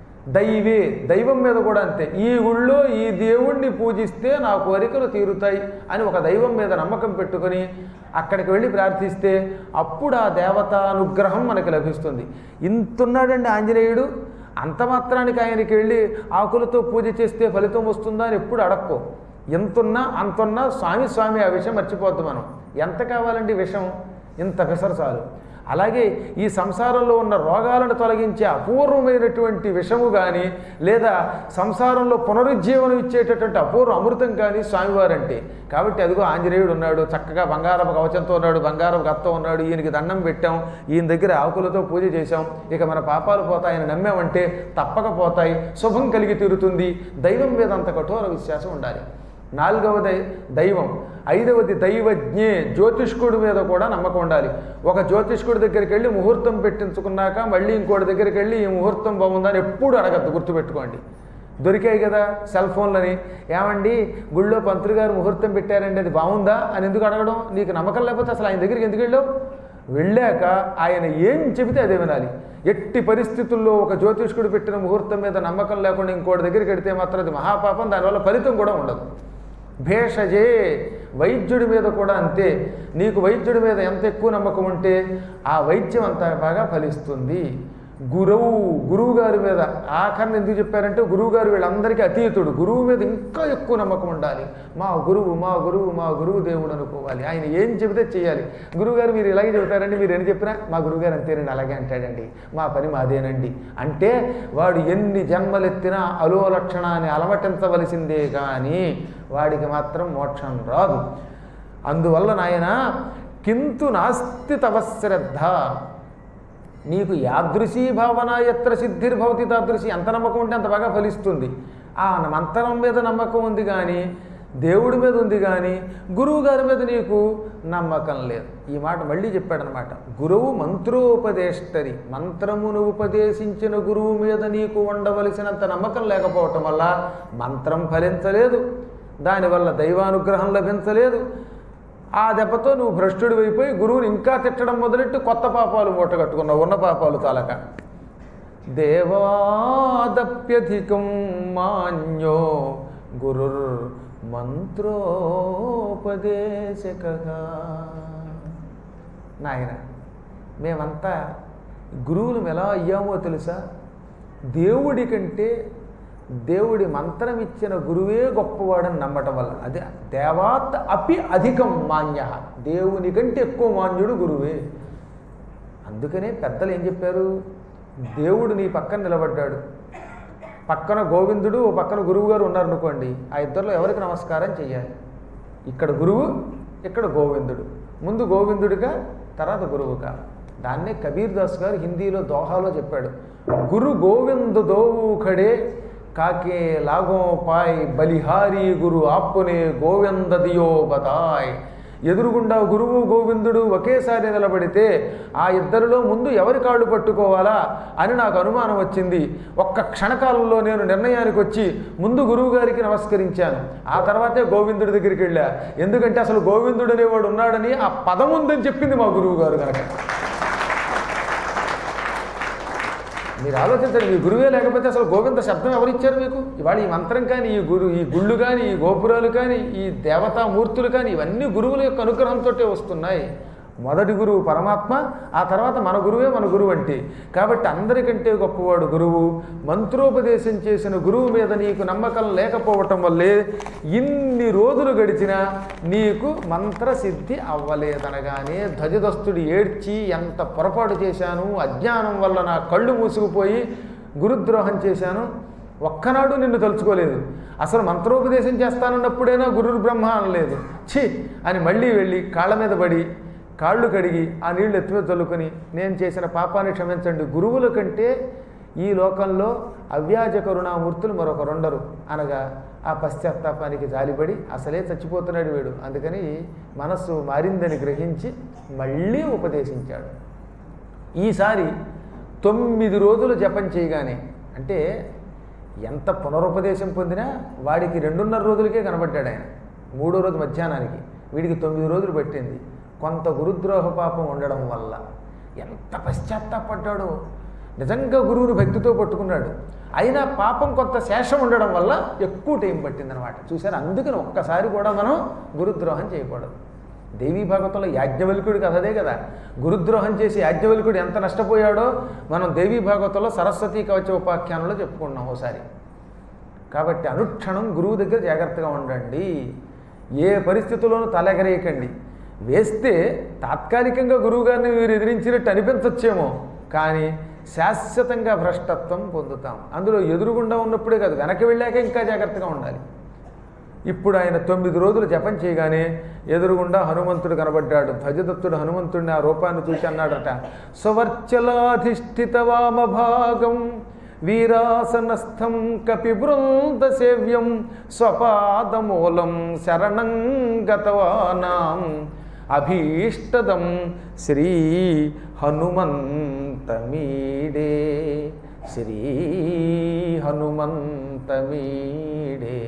Speaker 1: దైవే దైవం మీద కూడా అంతే ఈ ఊళ్ళో ఈ దేవుణ్ణి పూజిస్తే నా కోరికలు తీరుతాయి అని ఒక దైవం మీద నమ్మకం పెట్టుకొని అక్కడికి వెళ్ళి ప్రార్థిస్తే అప్పుడు ఆ దేవతానుగ్రహం మనకి లభిస్తుంది ఇంతున్నాడండి ఆంజనేయుడు అంత మాత్రానికి ఆయనకి వెళ్ళి ఆకులతో పూజ చేస్తే ఫలితం వస్తుందా అని ఎప్పుడు అడక్కో ఎంతున్నా అంతున్నా స్వామి స్వామి ఆ విషయం మర్చిపోద్దు మనం ఎంత కావాలండి విషం ఇంత విసర చాలు అలాగే ఈ సంసారంలో ఉన్న రోగాలను తొలగించే అపూర్వమైనటువంటి విషము కానీ లేదా సంసారంలో పునరుజ్జీవనం ఇచ్చేటటువంటి అపూర్వ అమృతం కానీ స్వామివారంటే కాబట్టి అదిగో ఆంజనేయుడు ఉన్నాడు చక్కగా బంగారపు కవచంతో ఉన్నాడు బంగారపు గత్తో ఉన్నాడు ఈయనకి దండం పెట్టాం ఈయన దగ్గర ఆకులతో పూజ చేశాం ఇక మన పాపాలు పోతాయని నమ్మామంటే తప్పక పోతాయి శుభం కలిగి తీరుతుంది దైవం మీద అంత కఠోర విశ్వాసం ఉండాలి నాలుగవది దైవం ఐదవది దైవజ్ఞే జ్యోతిష్కుడి మీద కూడా నమ్మకం ఉండాలి ఒక జ్యోతిష్కుడి దగ్గరికి వెళ్ళి ముహూర్తం పెట్టించుకున్నాక మళ్ళీ ఇంకోటి దగ్గరికి వెళ్ళి ఈ ముహూర్తం బాగుందని ఎప్పుడు అడగద్దు గుర్తుపెట్టుకోండి దొరికాయి కదా సెల్ ఫోన్లని ఏమండి గుళ్ళో పంతులు గారు ముహూర్తం పెట్టారండి అది బాగుందా అని ఎందుకు అడగడం నీకు నమ్మకం లేకపోతే అసలు ఆయన దగ్గరికి ఎందుకు వెళ్ళావు వెళ్ళాక ఆయన ఏం చెబితే అదే వినాలి ఎట్టి పరిస్థితుల్లో ఒక జ్యోతిష్కుడు పెట్టిన ముహూర్తం మీద నమ్మకం లేకుండా ఇంకోటి దగ్గరికి వెడితే మాత్రం అది మహాపాపం దానివల్ల ఫలితం కూడా ఉండదు భేషజే వైద్యుడి మీద కూడా అంతే నీకు వైద్యుడి మీద ఎంత ఎక్కువ నమ్మకం ఉంటే ఆ వైద్యం అంత బాగా ఫలిస్తుంది గురువు గురువు గారి మీద ఆఖరిని ఎందుకు చెప్పారంటే గురువు గారు వీళ్ళందరికీ అతీతుడు గురువు మీద ఇంకా ఎక్కువ నమ్మకం ఉండాలి మా గురువు మా గురువు మా గురువు దేవుడు అనుకోవాలి ఆయన ఏం చెబితే చేయాలి గురువుగారు మీరు ఇలాగే చెబుతారండి మీరు ఏం చెప్పినా మా గురువుగారు అంతేనండి అలాగే అంటాడండి మా పని మాదేనండి అంటే వాడు ఎన్ని జన్మలెత్తినా అలో లక్షణాన్ని అలవటించవలసిందే కానీ వాడికి మాత్రం మోక్షం రాదు అందువల్ల నాయన కింతు నాస్తి తవ శ్రద్ధ నీకు యాదృశీ భావన ఎత్ర సిద్ధిర్భవతి తాదృశి ఎంత నమ్మకం ఉంటే అంత బాగా ఫలిస్తుంది ఆ మంత్రం మీద నమ్మకం ఉంది కానీ దేవుడి మీద ఉంది కానీ గురువు గారి మీద నీకు నమ్మకం లేదు ఈ మాట మళ్ళీ చెప్పాడనమాట గురువు మంత్రోపదేష్టరి మంత్రమును ఉపదేశించిన గురువు మీద నీకు ఉండవలసినంత నమ్మకం లేకపోవటం వల్ల మంత్రం ఫలించలేదు దానివల్ల దైవానుగ్రహం లభించలేదు ఆ దెబ్బతో నువ్వు భ్రష్టుడి అయిపోయి గురువుని ఇంకా తిట్టడం మొదలెట్టి కొత్త పాపాలు మూటగట్టుకున్నావు ఉన్న పాపాలు తాలక దేవాదప్యధికం మాన్యో గురుర్ మంత్రోపదేశకగా నాయన మేమంతా గురువులం ఎలా అయ్యామో తెలుసా దేవుడి కంటే దేవుడి మంత్రం ఇచ్చిన గురువే గొప్పవాడని నమ్మటం వల్ల అదే దేవాత్ అపి అధికం మాన్య దేవుని కంటే ఎక్కువ మాన్యుడు గురువే అందుకనే పెద్దలు ఏం చెప్పారు దేవుడు నీ పక్కన నిలబడ్డాడు పక్కన గోవిందుడు ఓ పక్కన గురువు గారు ఉన్నారనుకోండి ఆ ఇద్దరిలో ఎవరికి నమస్కారం చెయ్యాలి ఇక్కడ గురువు ఇక్కడ గోవిందుడు ముందు గోవిందుడిగా తర్వాత గురువుగా దాన్నే కబీర్ దాస్ గారు హిందీలో దోహాలో చెప్పాడు గురు గోవింద దోవుఖడే కాకే లాగో పాయ్ బలిహారి గురు ఆప్పునే గోవింద దియో బతాయ్ ఎదురుగుండా గురువు గోవిందుడు ఒకేసారి నిలబడితే ఆ ఇద్దరిలో ముందు ఎవరి కాళ్ళు పట్టుకోవాలా అని నాకు అనుమానం వచ్చింది ఒక్క క్షణకాలంలో నేను నిర్ణయానికి వచ్చి ముందు గురువు గారికి నమస్కరించాను ఆ తర్వాతే గోవిందుడి దగ్గరికి వెళ్ళా ఎందుకంటే అసలు గోవిందుడు అనేవాడు ఉన్నాడని ఆ పదం ఉందని చెప్పింది మా గురువు గారు కనుక మీరు ఆలోచించండి మీ గురువే లేకపోతే అసలు గోవింద శబ్దం ఎవరిచ్చారు మీకు ఇవాళ ఈ మంత్రం కానీ ఈ గురు ఈ గుళ్ళు కానీ ఈ గోపురాలు కానీ ఈ దేవతామూర్తులు కానీ ఇవన్నీ గురువుల యొక్క అనుగ్రహంతో వస్తున్నాయి మొదటి గురువు పరమాత్మ ఆ తర్వాత మన గురువే మన గురువు అంటే కాబట్టి అందరికంటే గొప్పవాడు గురువు మంత్రోపదేశం చేసిన గురువు మీద నీకు నమ్మకం లేకపోవటం వల్లే ఇన్ని రోజులు గడిచినా నీకు మంత్రసిద్ధి అవ్వలేదనగానే ధ్వజదస్తుడు ఏడ్చి ఎంత పొరపాటు చేశాను అజ్ఞానం వల్ల నా కళ్ళు మూసుకుపోయి గురుద్రోహం చేశాను ఒక్కనాడు నిన్ను తలుచుకోలేదు అసలు మంత్రోపదేశం చేస్తానన్నప్పుడైనా గురువు బ్రహ్మ అనలేదు ఛీ అని మళ్ళీ వెళ్ళి కాళ్ళ మీద పడి కాళ్ళు కడిగి ఆ నీళ్లు ఎత్తిమీద చల్లుకొని నేను చేసిన పాపాన్ని క్షమించండి గురువుల కంటే ఈ లోకంలో అవ్యాజ కరుణామూర్తులు మరొకరుండరు అనగా ఆ పశ్చాత్తాపానికి జాలిపడి అసలే చచ్చిపోతున్నాడు వీడు అందుకని మనస్సు మారిందని గ్రహించి మళ్ళీ ఉపదేశించాడు ఈసారి తొమ్మిది రోజులు జపం చేయగానే అంటే ఎంత పునరుపదేశం పొందినా వాడికి రెండున్నర రోజులకే కనబడ్డాడు ఆయన మూడో రోజు మధ్యాహ్నానికి వీడికి తొమ్మిది రోజులు పట్టింది కొంత గురుద్రోహ పాపం ఉండడం వల్ల ఎంత పశ్చాత్తాపడ్డాడో నిజంగా గురువుని భక్తితో పట్టుకున్నాడు అయినా పాపం కొంత శేషం ఉండడం వల్ల ఎక్కువ టైం పట్టిందనమాట చూసారు అందుకని ఒక్కసారి కూడా మనం గురుద్రోహం చేయకూడదు దేవీ భాగవతంలో యాజ్ఞవల్కుడి కథదే కదా గురుద్రోహం చేసి యాజ్ఞవల్కుడు ఎంత నష్టపోయాడో మనం దేవీ భాగవతంలో సరస్వతీ కవచ ఉపాఖ్యానంలో చెప్పుకున్నాం ఒకసారి కాబట్టి అనుక్షణం గురువు దగ్గర జాగ్రత్తగా ఉండండి ఏ పరిస్థితుల్లోనూ తలెగరేయకండి వేస్తే తాత్కాలికంగా గురువుగారిని మీరు ఎదిరించినట్టు అనిపించచ్చేమో కానీ శాశ్వతంగా భ్రష్టత్వం పొందుతాం అందులో ఎదురుగుండా ఉన్నప్పుడే కాదు వెనక్కి వెళ్ళాక ఇంకా జాగ్రత్తగా ఉండాలి ఇప్పుడు ఆయన తొమ్మిది రోజులు జపం చేయగానే ఎదురుగుండా హనుమంతుడు కనబడ్డాడు ధ్వజదత్తుడు హనుమంతుడిని ఆ రూపాన్ని చూసి అన్నాడట స్వవర్చలాధిష్ఠిత వామభాగం వీరాసనస్థం కపి బృంద సేవ్యం స్వపాదమూలం శరణం గతవానాం అభీష్టదం శ్రీ హనుమంతమీడే శ్రీ హనుమంతమీడే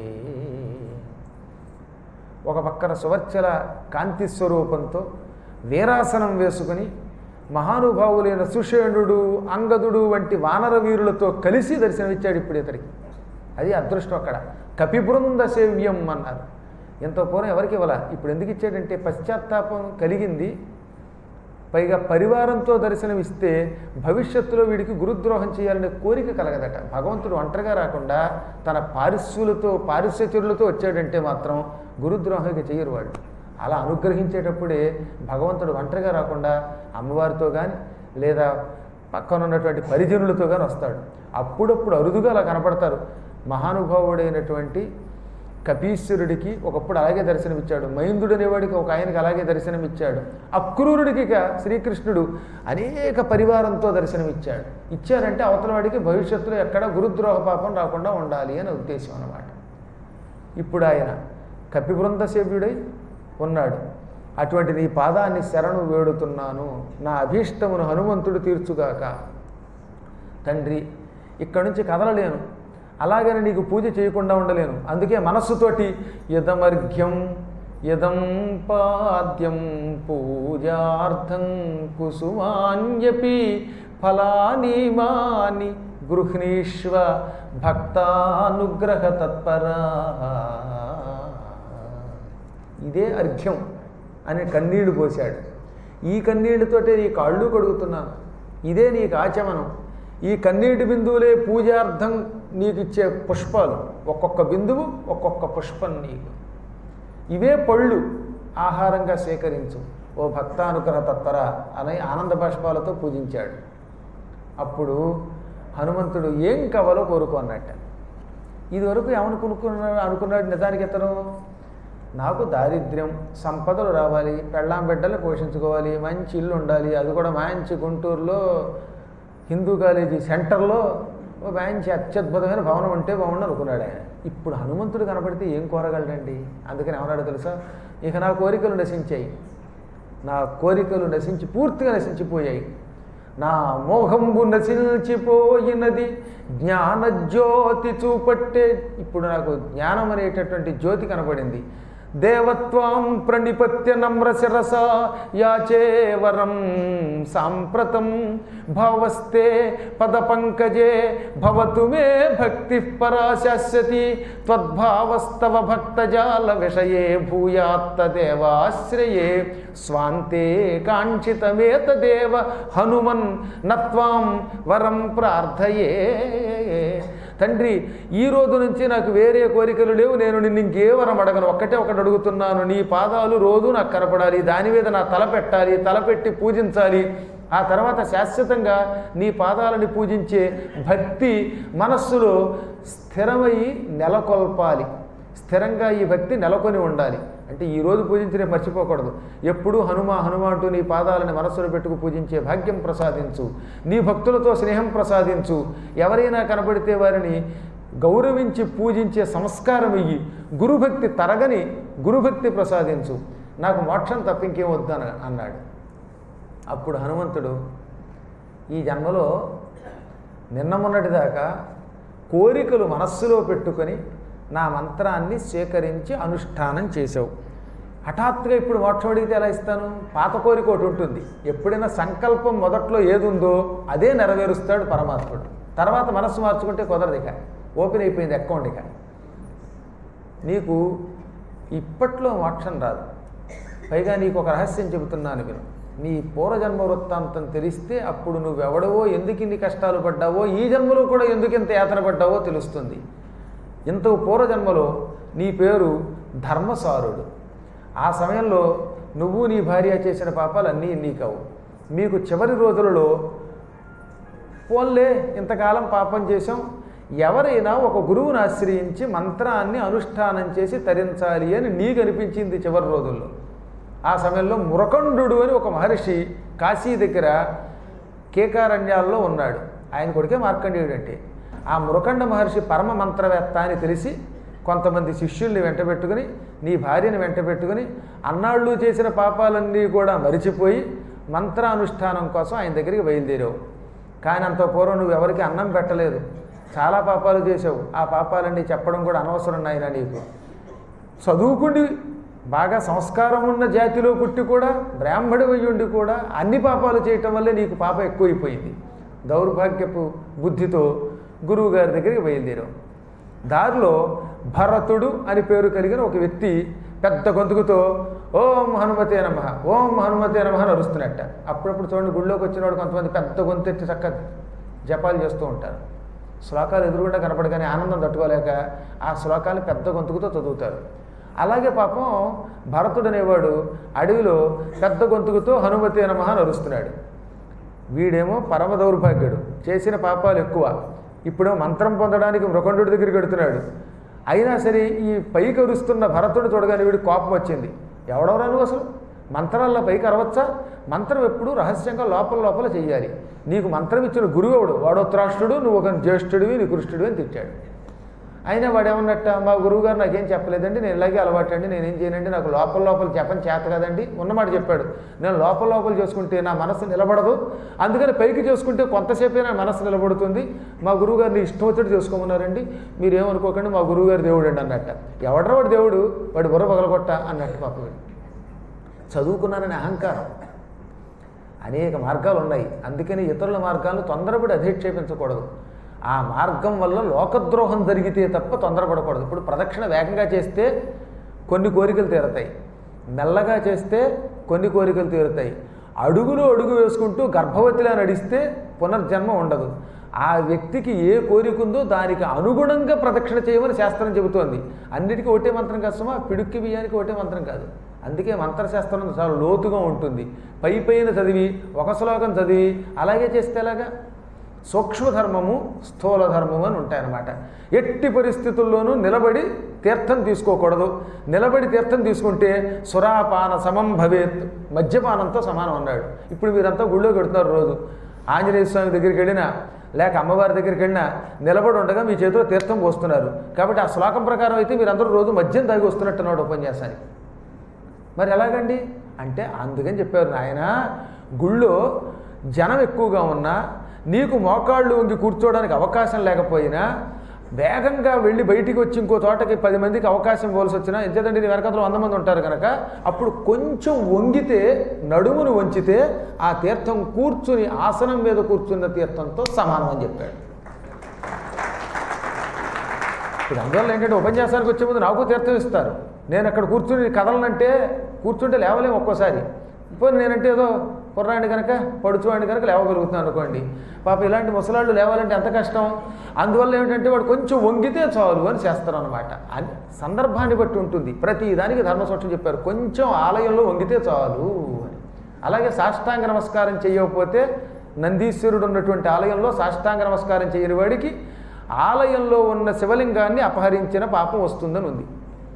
Speaker 1: ఒక పక్కన సువర్చల కాంతి స్వరూపంతో వీరాసనం వేసుకుని మహానుభావులైన సుషేణుడు అంగదుడు వంటి వానర వీరులతో కలిసి దర్శనమిచ్చాడు ఇప్పుడు ఇతడికి అది అదృష్టం అక్కడ కపిబృంద సేవ్యం అన్నారు ఎంతో పూర్వం ఎవరికి ఇవ్వాల ఇప్పుడు ఎందుకు ఇచ్చాడంటే పశ్చాత్తాపం కలిగింది పైగా పరివారంతో దర్శనమిస్తే భవిష్యత్తులో వీడికి గురుద్రోహం చేయాలనే కోరిక కలగదట భగవంతుడు ఒంటరిగా రాకుండా తన పారిశ్యులతో పారిశ్యచరులతో వచ్చాడంటే మాత్రం గురుద్రోహం ఇక చేయరు వాళ్ళు అలా అనుగ్రహించేటప్పుడే భగవంతుడు ఒంటరిగా రాకుండా అమ్మవారితో కానీ లేదా పక్కన ఉన్నటువంటి పరిజనులతో కానీ వస్తాడు అప్పుడప్పుడు అరుదుగా అలా కనపడతారు మహానుభావుడైనటువంటి కపీశ్వరుడికి ఒకప్పుడు అలాగే దర్శనమిచ్చాడు మైందుడు అనేవాడికి ఒక ఆయనకి అలాగే దర్శనమిచ్చాడు అక్రూరుడికి ఇక శ్రీకృష్ణుడు అనేక పరివారంతో దర్శనమిచ్చాడు ఇచ్చారంటే అవతల వాడికి భవిష్యత్తులో ఎక్కడ గురుద్రోహ పాపం రాకుండా ఉండాలి అని ఉద్దేశం అన్నమాట ఇప్పుడు ఆయన కపిబృంద సేవ్యుడై ఉన్నాడు అటువంటి నీ పాదాన్ని శరణు వేడుతున్నాను నా అభీష్టమును హనుమంతుడు తీర్చుగాక తండ్రి ఇక్కడి నుంచి కదలలేను అలాగని నీకు పూజ చేయకుండా ఉండలేను అందుకే మనస్సుతోటి యదమర్ఘ్యం యదం పాద్యం పూజార్థం కుసుమాన్యపి ఫలాని మాని గృహ్ణీష్వ భక్తానుగ్రహ తత్పరా ఇదే అర్ఘ్యం అని కన్నీళ్లు పోశాడు ఈ కన్నీళ్లతోటే నీ కాళ్ళు కడుగుతున్నాను ఇదే నీకు ఆచమనం ఈ కన్నీటి బిందువులే పూజార్థం నీకు ఇచ్చే పుష్పాలు ఒక్కొక్క బిందువు ఒక్కొక్క పుష్పం నీకు ఇవే పళ్ళు ఆహారంగా స్వీకరించు ఓ భక్తానుగ్రహ తత్పర అని ఆనంద బాష్పాలతో పూజించాడు అప్పుడు హనుమంతుడు ఏం కావాలో కోరుకున్నట్ట ఇదివరకు ఏమనుకునుకున్నాడు అనుకున్నాడు నిజానికి ఇతను నాకు దారిద్ర్యం సంపదలు రావాలి పెళ్ళాం బిడ్డలు పోషించుకోవాలి మంచి ఇల్లు ఉండాలి అది కూడా మంచి గుంటూరులో హిందూ కాలేజీ సెంటర్లో ఓ మంచి అత్యద్భుతమైన భవనం ఉంటే బాగుండు అనుకున్నాడు ఆయన ఇప్పుడు హనుమంతుడు కనపడితే ఏం కోరగలడండి అందుకని ఏమన్నాడు తెలుసా ఇక నా కోరికలు నశించాయి నా కోరికలు నశించి పూర్తిగా నశించిపోయాయి నా మోహంబు నశించిపోయినది జ్ఞానజ్యోతి చూపట్టే ఇప్పుడు నాకు జ్ఞానం అనేటటువంటి జ్యోతి కనపడింది దేవత్వాం ప్రణిపత్య నమ్ర శిరస యాచే వరం సాంప్రతం భావస్తే పద పంకజే భవతు మే భక్తి పరాశాశ్వతి త్వద్భావస్తవ భక్తజాల విషయే భూయాత్తదేవాశ్రయే స్వాంతే కాంక్షితమేతదేవ హనుమన్ నత్వాం వరం ప్రార్థయే తండ్రి ఈ రోజు నుంచి నాకు వేరే కోరికలు లేవు నేను నిన్ను ఇంకే వరం అడగను ఒక్కటే ఒకటి అడుగుతున్నాను నీ పాదాలు రోజు నాకు కనపడాలి దాని మీద నా తల పెట్టాలి తల పెట్టి పూజించాలి ఆ తర్వాత శాశ్వతంగా నీ పాదాలని పూజించే భక్తి మనస్సులో స్థిరమై నెలకొల్పాలి స్థిరంగా ఈ భక్తి నెలకొని ఉండాలి అంటే ఈ రోజు పూజించి రేపు మర్చిపోకూడదు ఎప్పుడూ హనుమ హనుమ అంటూ నీ పాదాలని మనస్సులో పెట్టుకు పూజించే భాగ్యం ప్రసాదించు నీ భక్తులతో స్నేహం ప్రసాదించు ఎవరైనా కనబడితే వారిని గౌరవించి పూజించే సంస్కారం ఇయ్యి గురుభక్తి తరగని గురుభక్తి ప్రసాదించు నాకు మోక్షం తప్ప ఇంకేం వద్దని అన్నాడు అప్పుడు హనుమంతుడు ఈ జన్మలో నిన్న మొన్నటిదాకా కోరికలు మనస్సులో పెట్టుకొని నా మంత్రాన్ని స్వీకరించి అనుష్ఠానం చేసావు హఠాత్తుగా ఇప్పుడు మోక్షం అడిగితే ఎలా ఇస్తాను పాత కోరిక ఒకటి ఉంటుంది ఎప్పుడైనా సంకల్పం మొదట్లో ఏది ఉందో అదే నెరవేరుస్తాడు పరమాత్ముడు తర్వాత మనస్సు మార్చుకుంటే కుదరదు ఇక ఓపెన్ అయిపోయింది అకౌంట్ ఇక నీకు ఇప్పట్లో మోక్షం రాదు పైగా నీకు ఒక రహస్యం చెబుతున్నాను విను నీ పూర్వజన్మ వృత్తాంతం తెలిస్తే అప్పుడు నువ్వెవడవో ఎందుకు ఇన్ని కష్టాలు పడ్డావో ఈ జన్మలో కూడా ఎందుకు ఇంత యాతన పడ్డావో తెలుస్తుంది ఇంత పూర్వజన్మలో నీ పేరు ధర్మసారుడు ఆ సమయంలో నువ్వు నీ భార్య చేసిన పాపాలు అన్నీ నీకవు మీకు చివరి రోజులలో పోన్లే ఇంతకాలం పాపం చేశాం ఎవరైనా ఒక గురువుని ఆశ్రయించి మంత్రాన్ని అనుష్ఠానం చేసి తరించాలి అని నీకు అనిపించింది చివరి రోజుల్లో ఆ సమయంలో మురకండు అని ఒక మహర్షి కాశీ దగ్గర కేకారణ్యాల్లో ఉన్నాడు ఆయన కొడుకే మార్కండేయుడు అంటే ఆ మురకండ మహర్షి పరమ మంత్రవేత్త అని తెలిసి కొంతమంది శిష్యుల్ని వెంటబెట్టుకుని నీ భార్యని వెంటబెట్టుకుని అన్నాళ్ళు చేసిన పాపాలన్నీ కూడా మరిచిపోయి మంత్రానుష్ఠానం కోసం ఆయన దగ్గరికి బయలుదేరావు కానీ అంత పూర్వం నువ్వు ఎవరికి అన్నం పెట్టలేదు చాలా పాపాలు చేసావు ఆ పాపాలన్నీ చెప్పడం కూడా అనవసరం నాయన నీకు చదువుకుండి బాగా సంస్కారం ఉన్న జాతిలో పుట్టి కూడా బ్రాహ్మడి ఉండి కూడా అన్ని పాపాలు చేయటం వల్లే నీకు పాపం ఎక్కువైపోయింది దౌర్భాగ్యపు బుద్ధితో గురువు గారి దగ్గరికి బయలుదేరాం దారిలో భరతుడు అని పేరు కలిగిన ఒక వ్యక్తి పెద్ద గొంతుకుతో ఓం హనుమతే నమ ఓం హనుమతే నమ అని అరుస్తున్నట్ట అప్పుడప్పుడు చూడండి గుళ్ళోకి వచ్చినవాడు కొంతమంది పెద్ద గొంతు ఎత్తి చక్క జపాలు చేస్తూ ఉంటారు శ్లోకాలు ఎదురుగుండా కనపడగానే ఆనందం తట్టుకోలేక ఆ శ్లోకాలు పెద్ద గొంతుకుతో చదువుతారు అలాగే పాపం భరతుడు అనేవాడు అడవిలో పెద్ద గొంతుకుతో హనుమతి నమ అని అరుస్తున్నాడు వీడేమో పరమ దౌర్భాగ్యుడు చేసిన పాపాలు ఎక్కువ ఇప్పుడు మంత్రం పొందడానికి మృకండు దగ్గరికి వెడుతున్నాడు అయినా సరే ఈ పైకి అరుస్తున్న భరతుడు చూడగానే వీడి కోపం వచ్చింది ఎవడెవరా నువ్వు అసలు మంత్రాల్లో పైకి అరవచ్చా మంత్రం ఎప్పుడు రహస్యంగా లోపల లోపల చెయ్యాలి నీకు మంత్రం ఇచ్చిన గురువుడు వాడోత్రాష్ట్రుడు నువ్వు ఒక జ్యేష్ఠుడివి నీ కృష్ణుడివి అని తిట్టాడు అయినా వాడు ఏమన్నట్ట మా గురువుగారు నాకేం చెప్పలేదండి నేను ఇలాగే అలవాటు అండి నేనేం చేయనండి నాకు లోపల లోపల చెప్పని చేత కదండి ఉన్నమాట చెప్పాడు నేను లోపల లోపల చేసుకుంటే నా మనసు నిలబడదు అందుకని పైకి చేసుకుంటే కొంతసేపే నా మనసు నిలబడుతుంది మా గురువుగారిని ఇష్టం వచ్చినట్టు చేసుకోమన్నారండి మీరేమనుకోకండి మా గురువుగారు దేవుడు అండి అన్నట్ట ఎవడరా వాడు దేవుడు వాడు బుర్ర పగలగొట్ట అన్నట్టు పాప వీడు చదువుకున్నానని అహంకారం అనేక మార్గాలు ఉన్నాయి అందుకని ఇతరుల మార్గాలను తొందరపడి అధిక్షేపించకూడదు ఆ మార్గం వల్ల లోకద్రోహం జరిగితే తప్ప తొందరపడకూడదు ఇప్పుడు ప్రదక్షిణ వేగంగా చేస్తే కొన్ని కోరికలు తీరతాయి మెల్లగా చేస్తే కొన్ని కోరికలు తీరుతాయి అడుగులో అడుగు వేసుకుంటూ గర్భవతిలా నడిస్తే పునర్జన్మ ఉండదు ఆ వ్యక్తికి ఏ కోరిక ఉందో దానికి అనుగుణంగా ప్రదక్షిణ చేయమని శాస్త్రం చెబుతోంది అన్నిటికీ ఒకటే మంత్రం కష్టమా పిడుక్కి బియ్యానికి ఒకటే మంత్రం కాదు అందుకే మంత్రశాస్త్రం చాలా లోతుగా ఉంటుంది పై పైన చదివి ఒక శ్లోకం చదివి అలాగే చేస్తే ఎలాగా సూక్ష్మధర్మము స్థూల ధర్మము అని ఉంటాయన్నమాట ఎట్టి పరిస్థితుల్లోనూ నిలబడి తీర్థం తీసుకోకూడదు నిలబడి తీర్థం తీసుకుంటే సురాపాన సమం భవేత్ మద్యపానంతో సమానం అన్నాడు ఇప్పుడు మీరంతా గుళ్ళో పెడుతున్నారు రోజు ఆంజనేయ స్వామి దగ్గరికి వెళ్ళినా లేక అమ్మవారి దగ్గరికి వెళ్ళినా నిలబడి ఉండగా మీ చేతిలో తీర్థం పోస్తున్నారు కాబట్టి ఆ శ్లోకం ప్రకారం అయితే మీరందరూ రోజు మద్యం తాగి వస్తున్నట్టున్నాడు ఉపన్యాసానికి మరి ఎలాగండి అంటే అందుకని చెప్పారు నాయన గుళ్ళో జనం ఎక్కువగా ఉన్నా నీకు మోకాళ్ళు వంగి కూర్చోవడానికి అవకాశం లేకపోయినా వేగంగా వెళ్ళి బయటికి వచ్చి ఇంకో తోటకి పది మందికి అవకాశం ఇవ్వాల్సి వచ్చినా ఎంతేదంటే నీ వెనకతలో వంద మంది ఉంటారు కనుక అప్పుడు కొంచెం వంగితే నడుమును వంచితే ఆ తీర్థం కూర్చుని ఆసనం మీద కూర్చున్న తీర్థంతో సమానం అని చెప్పాడు ఇప్పుడు అందువల్ల ఏంటంటే ఉపన్యాసానికి వచ్చే ముందు నాకు తీర్థం ఇస్తారు నేను అక్కడ కూర్చుని కదలనంటే కూర్చుంటే లేవలేము ఒక్కోసారి ఇప్పుడు నేనంటే ఏదో కుర్రాడిని కనుక పడుచువాడిని కనుక లేవగలుగుతున్నాను అనుకోండి పాప ఇలాంటి ముసలాళ్ళు లేవాలంటే ఎంత కష్టం అందువల్ల ఏమిటంటే వాడు కొంచెం వంగితే చాలు అని చేస్తారు అనమాట అని సందర్భాన్ని బట్టి ఉంటుంది ప్రతి దానికి ధర్మసూక్ష్మం చెప్పారు కొంచెం ఆలయంలో వంగితే చాలు అని అలాగే సాష్టాంగ నమస్కారం చేయకపోతే నందీశ్వరుడు ఉన్నటువంటి ఆలయంలో సాష్టాంగ నమస్కారం చేయని వాడికి ఆలయంలో ఉన్న శివలింగాన్ని అపహరించిన పాపం వస్తుందని ఉంది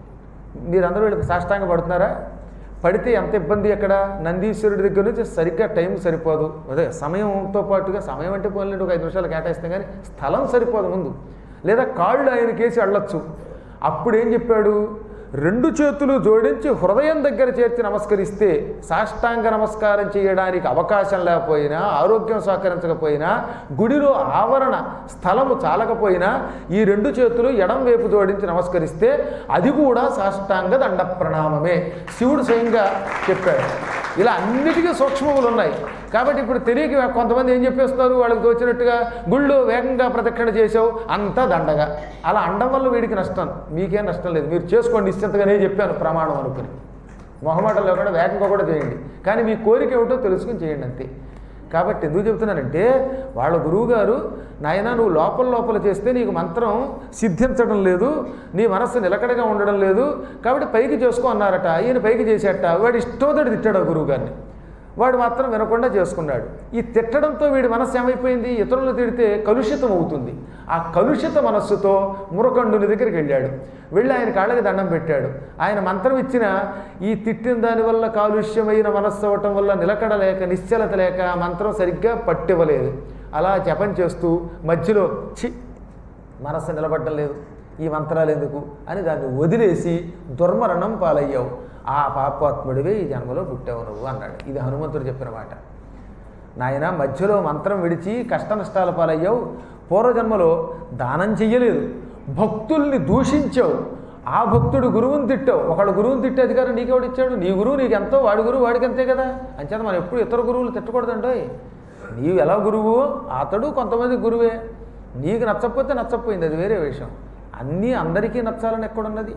Speaker 1: మీరందరూ వీళ్ళకి సాష్టాంగ పడుతున్నారా పడితే ఎంత ఇబ్బంది అక్కడ నందీశ్వరుడి దగ్గర నుంచి సరిగ్గా టైం సరిపోదు అదే సమయంతో పాటుగా సమయం అంటే పోలేండి ఒక ఐదు నిమిషాలు కేటాయిస్తాం కానీ స్థలం సరిపోదు ముందు లేదా కాళ్ళు ఆయన కేసి అళ్ళొచ్చు అప్పుడు ఏం చెప్పాడు రెండు చేతులు జోడించి హృదయం దగ్గర చేర్చి నమస్కరిస్తే సాష్టాంగ నమస్కారం చేయడానికి అవకాశం లేకపోయినా ఆరోగ్యం సహకరించకపోయినా గుడిలో ఆవరణ స్థలము చాలకపోయినా ఈ రెండు చేతులు ఎడం వైపు జోడించి నమస్కరిస్తే అది కూడా సాష్టాంగ దండ ప్రణామమే శివుడు స్వయంగా చెప్పాడు ఇలా అన్నిటికీ సూక్ష్మములు ఉన్నాయి కాబట్టి ఇప్పుడు తెలియక కొంతమంది ఏం చెప్పేస్తున్నారు వాళ్ళకి తోచినట్టుగా గుళ్ళు వేగంగా ప్రదక్షిణ చేసావు అంతా దండగా అలా అండం వల్ల వీడికి నష్టం మీకేం నష్టం లేదు మీరు చేసుకోండి నిశ్చింతగా నేను చెప్పాను ప్రమాణం అనుకుని మొహమాటం లేకుండా వేగంగా కూడా చేయండి కానీ మీ కోరిక ఏమిటో తెలుసుకుని చేయండి అంతే కాబట్టి ఎందుకు చెప్తున్నానంటే వాళ్ళ గురువుగారు నాయన నువ్వు లోపల లోపల చేస్తే నీకు మంత్రం సిద్ధించడం లేదు నీ మనస్సు నిలకడగా ఉండడం లేదు కాబట్టి పైకి చేసుకో అన్నారట ఈయన పైకి చేసేట వాడు ఇష్టోదడి తిట్టాడు ఆ గురువుగారిని వాడు మాత్రం వినకుండా చేసుకున్నాడు ఈ తిట్టడంతో వీడి మనస్సు ఏమైపోయింది ఇతరులు తిడితే కలుషితం అవుతుంది ఆ కలుషిత మనస్సుతో మురకండుని దగ్గరికి వెళ్ళాడు వెళ్ళి ఆయన కాళ్ళకి దండం పెట్టాడు ఆయన మంత్రం ఇచ్చిన ఈ తిట్టిన దానివల్ల కాలుష్యమైన మనస్సు అవ్వటం వల్ల నిలకడ లేక నిశ్చలత లేక ఆ మంత్రం సరిగ్గా పట్టివ్వలేదు అలా జపం చేస్తూ మధ్యలో చి మనస్సు నిలబడటం లేదు ఈ మంత్రాలు ఎందుకు అని దాన్ని వదిలేసి దుర్మరణం పాలయ్యావు ఆ పాపాత్ముడివే ఈ జన్మలో పుట్టావు నువ్వు అన్నాడు ఇది హనుమంతుడు చెప్పిన మాట నాయన మధ్యలో మంత్రం విడిచి కష్ట నష్టాల పాలయ్యావు పూర్వజన్మలో దానం చెయ్యలేదు భక్తుల్ని దూషించావు ఆ భక్తుడు గురువుని తిట్టావు ఒకడు గురువుని తిట్టే అధికారం నీకెవడు ఇచ్చాడు నీ గురువు నీకు ఎంతో వాడి గురువు వాడికి అంతే కదా అంచేత మనం ఎప్పుడు ఇతర గురువులు తిట్టకూడదండోయ్ నీవు ఎలా గురువు అతడు కొంతమంది గురువే నీకు నచ్చకపోతే నచ్చకపోయింది అది వేరే విషయం అన్నీ అందరికీ నచ్చాలని ఎక్కడున్నది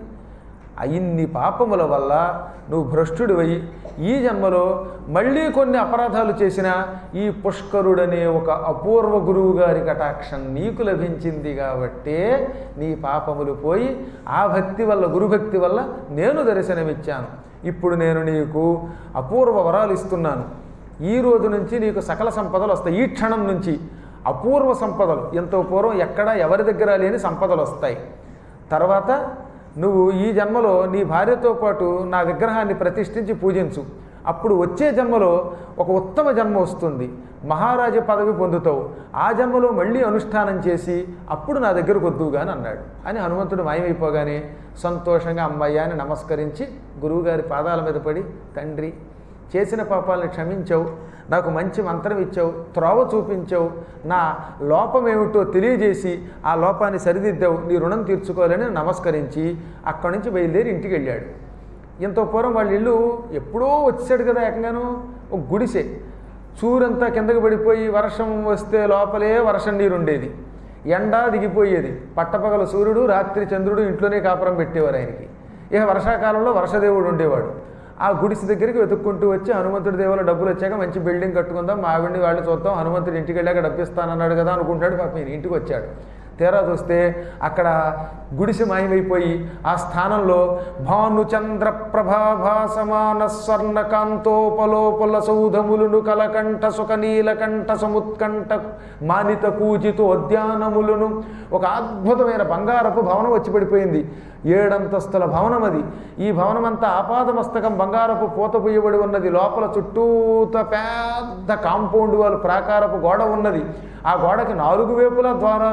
Speaker 1: ఇన్ని పాపముల వల్ల నువ్వు భ్రష్టుడివై ఈ జన్మలో మళ్ళీ కొన్ని అపరాధాలు చేసిన ఈ పుష్కరుడనే ఒక అపూర్వ గురువు గారి కటాక్షం నీకు లభించింది కాబట్టే నీ పాపములు పోయి ఆ భక్తి వల్ల గురుభక్తి వల్ల నేను దర్శనమిచ్చాను ఇప్పుడు నేను నీకు అపూర్వ వరాలు ఇస్తున్నాను ఈ రోజు నుంచి నీకు సకల సంపదలు వస్తాయి ఈ క్షణం నుంచి అపూర్వ సంపదలు ఎంతో పూర్వం ఎక్కడ ఎవరి దగ్గర లేని సంపదలు వస్తాయి తర్వాత నువ్వు ఈ జన్మలో నీ భార్యతో పాటు నా విగ్రహాన్ని ప్రతిష్ఠించి పూజించు అప్పుడు వచ్చే జన్మలో ఒక ఉత్తమ జన్మ వస్తుంది మహారాజ పదవి పొందుతావు ఆ జన్మలో మళ్ళీ అనుష్ఠానం చేసి అప్పుడు నా దగ్గరకు వద్దుగాని అన్నాడు అని హనుమంతుడు మాయమైపోగానే సంతోషంగా అమ్మయ్య అని నమస్కరించి గురువుగారి పాదాల మీద పడి తండ్రి చేసిన పాపాలను క్షమించావు నాకు మంచి మంత్రం ఇచ్చావు త్రోవ చూపించావు నా లోపం ఏమిటో తెలియజేసి ఆ లోపాన్ని సరిదిద్దావు నీ రుణం తీర్చుకోవాలని నమస్కరించి అక్కడి నుంచి బయలుదేరి ఇంటికి వెళ్ళాడు ఇంత పూర్వం వాళ్ళ ఇల్లు ఎప్పుడో వచ్చాడు కదా ఏకంగాను ఒక గుడిసె చూరంతా కిందకి పడిపోయి వర్షం వస్తే లోపలే వర్షం నీరు ఉండేది ఎండ దిగిపోయేది పట్టపగల సూర్యుడు రాత్రి చంద్రుడు ఇంట్లోనే కాపురం పెట్టేవారు ఆయనకి ఇక వర్షాకాలంలో వర్షదేవుడు ఉండేవాడు ఆ గుడిసె దగ్గరికి వెతుక్కుంటూ వచ్చి హనుమంతుడి దేవుల డబ్బులు వచ్చాక మంచి బిల్డింగ్ కట్టుకుందాం మా ఆవిడ్ని వాళ్ళు చూద్దాం హనుమంతుడి ఇంటికి వెళ్ళాక డబ్బిస్తానన్నాడు కదా అనుకుంటాడు పాప ఈయన ఇంటికి వచ్చాడు తీరా చూస్తే అక్కడ గుడిసె మాయమైపోయి ఆ స్థానంలో భానుచంద్ర ప్రభాభాసమాన స్వర్ణ కాంతోపలోపల సౌధములను కలకంఠ సుఖనీలకంఠ సముత్కంఠ మానిత కూజితో ఉద్యానములను ఒక అద్భుతమైన బంగారపు భవనం వచ్చి పడిపోయింది ఏడంతస్తుల భవనం అది ఈ భవనం అంతా ఆపాదమస్తకం బంగారపు పూత పుయ్యబడి ఉన్నది లోపల చుట్టూత పెద్ద కాంపౌండ్ వాళ్ళు ప్రాకారపు గోడ ఉన్నది ఆ గోడకి నాలుగు వైపులా ద్వారాలు ఉన్నాయి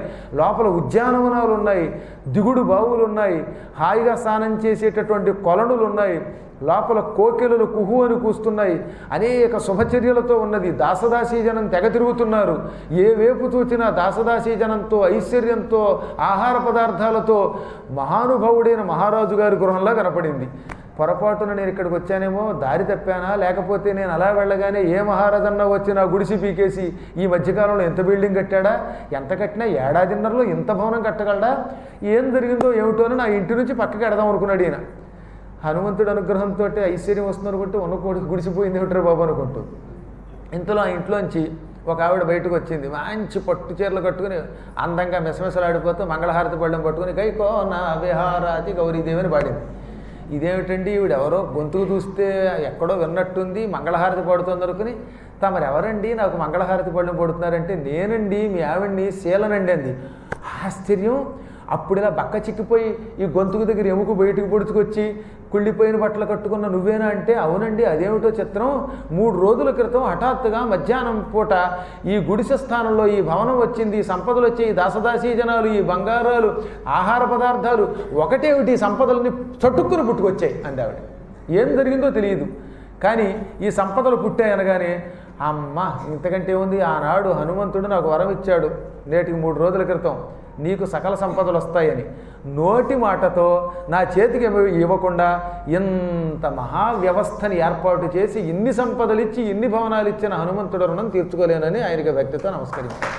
Speaker 1: లోపల ఉద్యానవనాలు ఉన్నాయి దిగుడు బావులు ఉన్నాయి హాయిగా స్నానం చేసేటటువంటి కొలనులు ఉన్నాయి లోపల కోకిలలు కుహు అని కూస్తున్నాయి అనేక శుభచర్యలతో ఉన్నది దాసదాసీ జనం తెగ తిరుగుతున్నారు ఏ వేపు చూచినా దాసదాసీ జనంతో ఐశ్వర్యంతో ఆహార పదార్థాలతో మహానుభావుడైన మహారాజు గారి గృహంలా కనపడింది పొరపాటున నేను ఇక్కడికి వచ్చానేమో దారి తప్పానా లేకపోతే నేను అలా వెళ్ళగానే ఏ మహారాజన్నా వచ్చి నా గుడిసి పీకేసి ఈ మధ్యకాలంలో ఎంత బిల్డింగ్ కట్టాడా ఎంత కట్టినా ఏడాదిన్నరలో ఇంత భవనం కట్టగలడా ఏం జరిగిందో ఏమిటో అని నా ఇంటి నుంచి పక్కకి ఎడదాం అనుకున్నాడు ఈయన హనుమంతుడి అనుగ్రహంతో ఐశ్వర్యం వస్తుంది అనుకుంటే ఉన్న కోడికి గుడిసిపోయింది ఏమిటారు బాబు అనుకుంటూ ఇంతలో ఆ ఇంట్లోంచి ఒక ఆవిడ బయటకు వచ్చింది మంచి పట్టు చీరలు కట్టుకుని అందంగా మెసమెసలాడిపోతూ మంగళహారతి పళ్ళెం పట్టుకుని కైకో నా విహారాతి గౌరీదేవి అని పాడింది ఇదేమిటండి ఈవిడ ఎవరో గొంతుకు చూస్తే ఎక్కడో విన్నట్టుంది మంగళహారతి పడుతుంది అనుకుని తమరు ఎవరండి నాకు మంగళహారతి పళ్ళెం పడుతున్నారంటే నేనండి మీ ఆవిడ్ని శీలనండి అంది ఆశ్చర్యం అప్పుడు ఇలా బక్క చిక్కిపోయి ఈ గొంతుకు దగ్గర ఎముక బయటకు పొడుచుకొచ్చి కుళ్ళిపోయిన బట్టలు కట్టుకున్న నువ్వేనా అంటే అవునండి అదేమిటో చిత్రం మూడు రోజుల క్రితం హఠాత్తుగా మధ్యాహ్నం పూట ఈ గుడిసె స్థానంలో ఈ భవనం వచ్చింది ఈ సంపదలు వచ్చి ఈ దాసదాసీ జనాలు ఈ బంగారాలు ఆహార పదార్థాలు ఒకటేమిటి ఈ సంపదలని చటుక్కుని పుట్టుకొచ్చాయి అంది ఆవిడ ఏం జరిగిందో తెలియదు కానీ ఈ సంపదలు పుట్టాయనగానే అమ్మ ఇంతకంటే ఉంది ఆనాడు హనుమంతుడు నాకు వరం ఇచ్చాడు నేటికి మూడు రోజుల క్రితం నీకు సకల సంపదలు వస్తాయని నోటి మాటతో నా చేతికి ఇవ్వ- ఇవ్వకుండా ఇంత మహావ్యవస్థని ఏర్పాటు చేసి ఇన్ని సంపదలు ఇచ్చి ఇన్ని భవనాలు ఇచ్చిన హనుమంతుడు రుణం తీర్చుకోలేనని ఆయనకి వ్యక్తితో నమస్కరించాను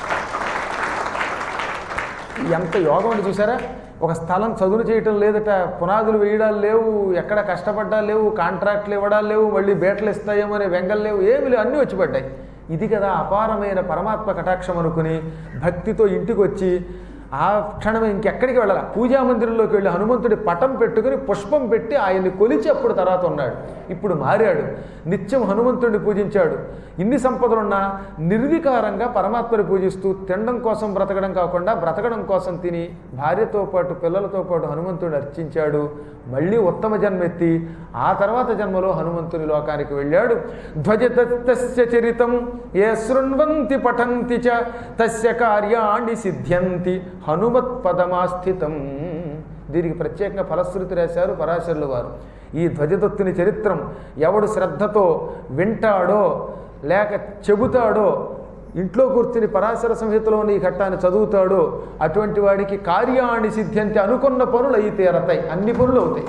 Speaker 1: ఎంత యోగం అని చూసారా ఒక స్థలం చదువు చేయటం లేదట పునాదులు వేయడాలు లేవు ఎక్కడ కష్టపడ్డా లేవు కాంట్రాక్ట్లు ఇవ్వడాలు లేవు మళ్ళీ బేటలు ఇస్తాయేమో అనే వెంగలు లేవు ఏమి లేవు అన్నీ వచ్చి పడ్డాయి ఇది కదా అపారమైన పరమాత్మ కటాక్షం అనుకుని భక్తితో ఇంటికి వచ్చి ఆ క్షణమే ఇంకెక్కడికి వెళ్ళాలి పూజా మందిరంలోకి వెళ్ళి హనుమంతుడి పటం పెట్టుకుని పుష్పం పెట్టి ఆయన్ని కొలిచి అప్పుడు తర్వాత ఉన్నాడు ఇప్పుడు మారాడు నిత్యం హనుమంతుడిని పూజించాడు ఇన్ని సంపదలున్నా నిర్వికారంగా పరమాత్మని పూజిస్తూ తినడం కోసం బ్రతకడం కాకుండా బ్రతకడం కోసం తిని భార్యతో పాటు పిల్లలతో పాటు హనుమంతుడిని అర్చించాడు మళ్ళీ ఉత్తమ జన్మెత్తి ఆ తర్వాత జన్మలో హనుమంతుని లోకానికి వెళ్ళాడు ధ్వజతస్య చరితం ఏ శృణ్వంతి పఠంతి చ తస్య కార్యాణి సిద్ధ్యంతి హనుమత్ పదమాస్థితం దీనికి ప్రత్యేకంగా ఫలశ్రుతి రాశారు పరాశరులు వారు ఈ ధ్వజదత్తుని చరిత్రం ఎవడు శ్రద్ధతో వింటాడో లేక చెబుతాడో ఇంట్లో కూర్చుని పరాశర సంహితలోని ఈ ఘట్టాన్ని చదువుతాడో అటువంటి వాడికి కార్యాణి సిద్ధ్యంతి అనుకున్న పనులు అయి తీరతాయి అన్ని పనులు అవుతాయి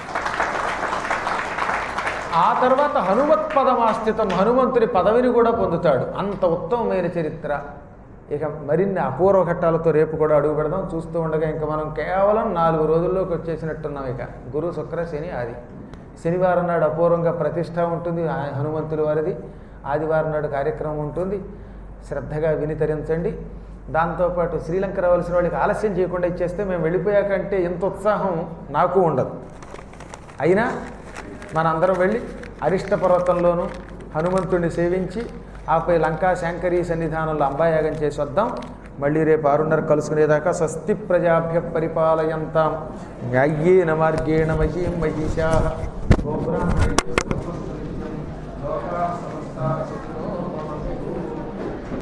Speaker 1: ఆ తర్వాత హనుమత్ పదమాస్థితం హనుమంతుని పదవిని కూడా పొందుతాడు అంత ఉత్తమమైన చరిత్ర ఇక మరిన్ని అపూర్వ ఘట్టాలతో రేపు కూడా అడుగు పెడదాం చూస్తూ ఉండగా ఇంకా మనం కేవలం నాలుగు రోజుల్లోకి వచ్చేసినట్టున్నాం ఇక గురు శుక్ర శని ఆది శనివారం నాడు అపూర్వంగా ప్రతిష్ట ఉంటుంది ఆ హనుమంతుల వారిది ఆదివారం నాడు కార్యక్రమం ఉంటుంది శ్రద్ధగా విని తరించండి దాంతోపాటు శ్రీలంక రావాల్సిన వాళ్ళకి ఆలస్యం చేయకుండా ఇచ్చేస్తే మేము వెళ్ళిపోయాకంటే ఇంత ఉత్సాహం నాకు ఉండదు అయినా మనందరం వెళ్ళి అరిష్ట పర్వతంలోనూ హనుమంతుడిని సేవించి ఆపై లంకా శాంకరీ సన్నిధానంలో అంబాయాగం చేసి వద్దాం మళ్ళీ రేపు ఆరున్నర కలుసుకునేదాకా స్వస్తి ప్రజాభ్య పరిపాలయంతాం న్యాయ్యేన మార్గేణ మహీం మహిషా గోబ్రాహ్మణేభ్యో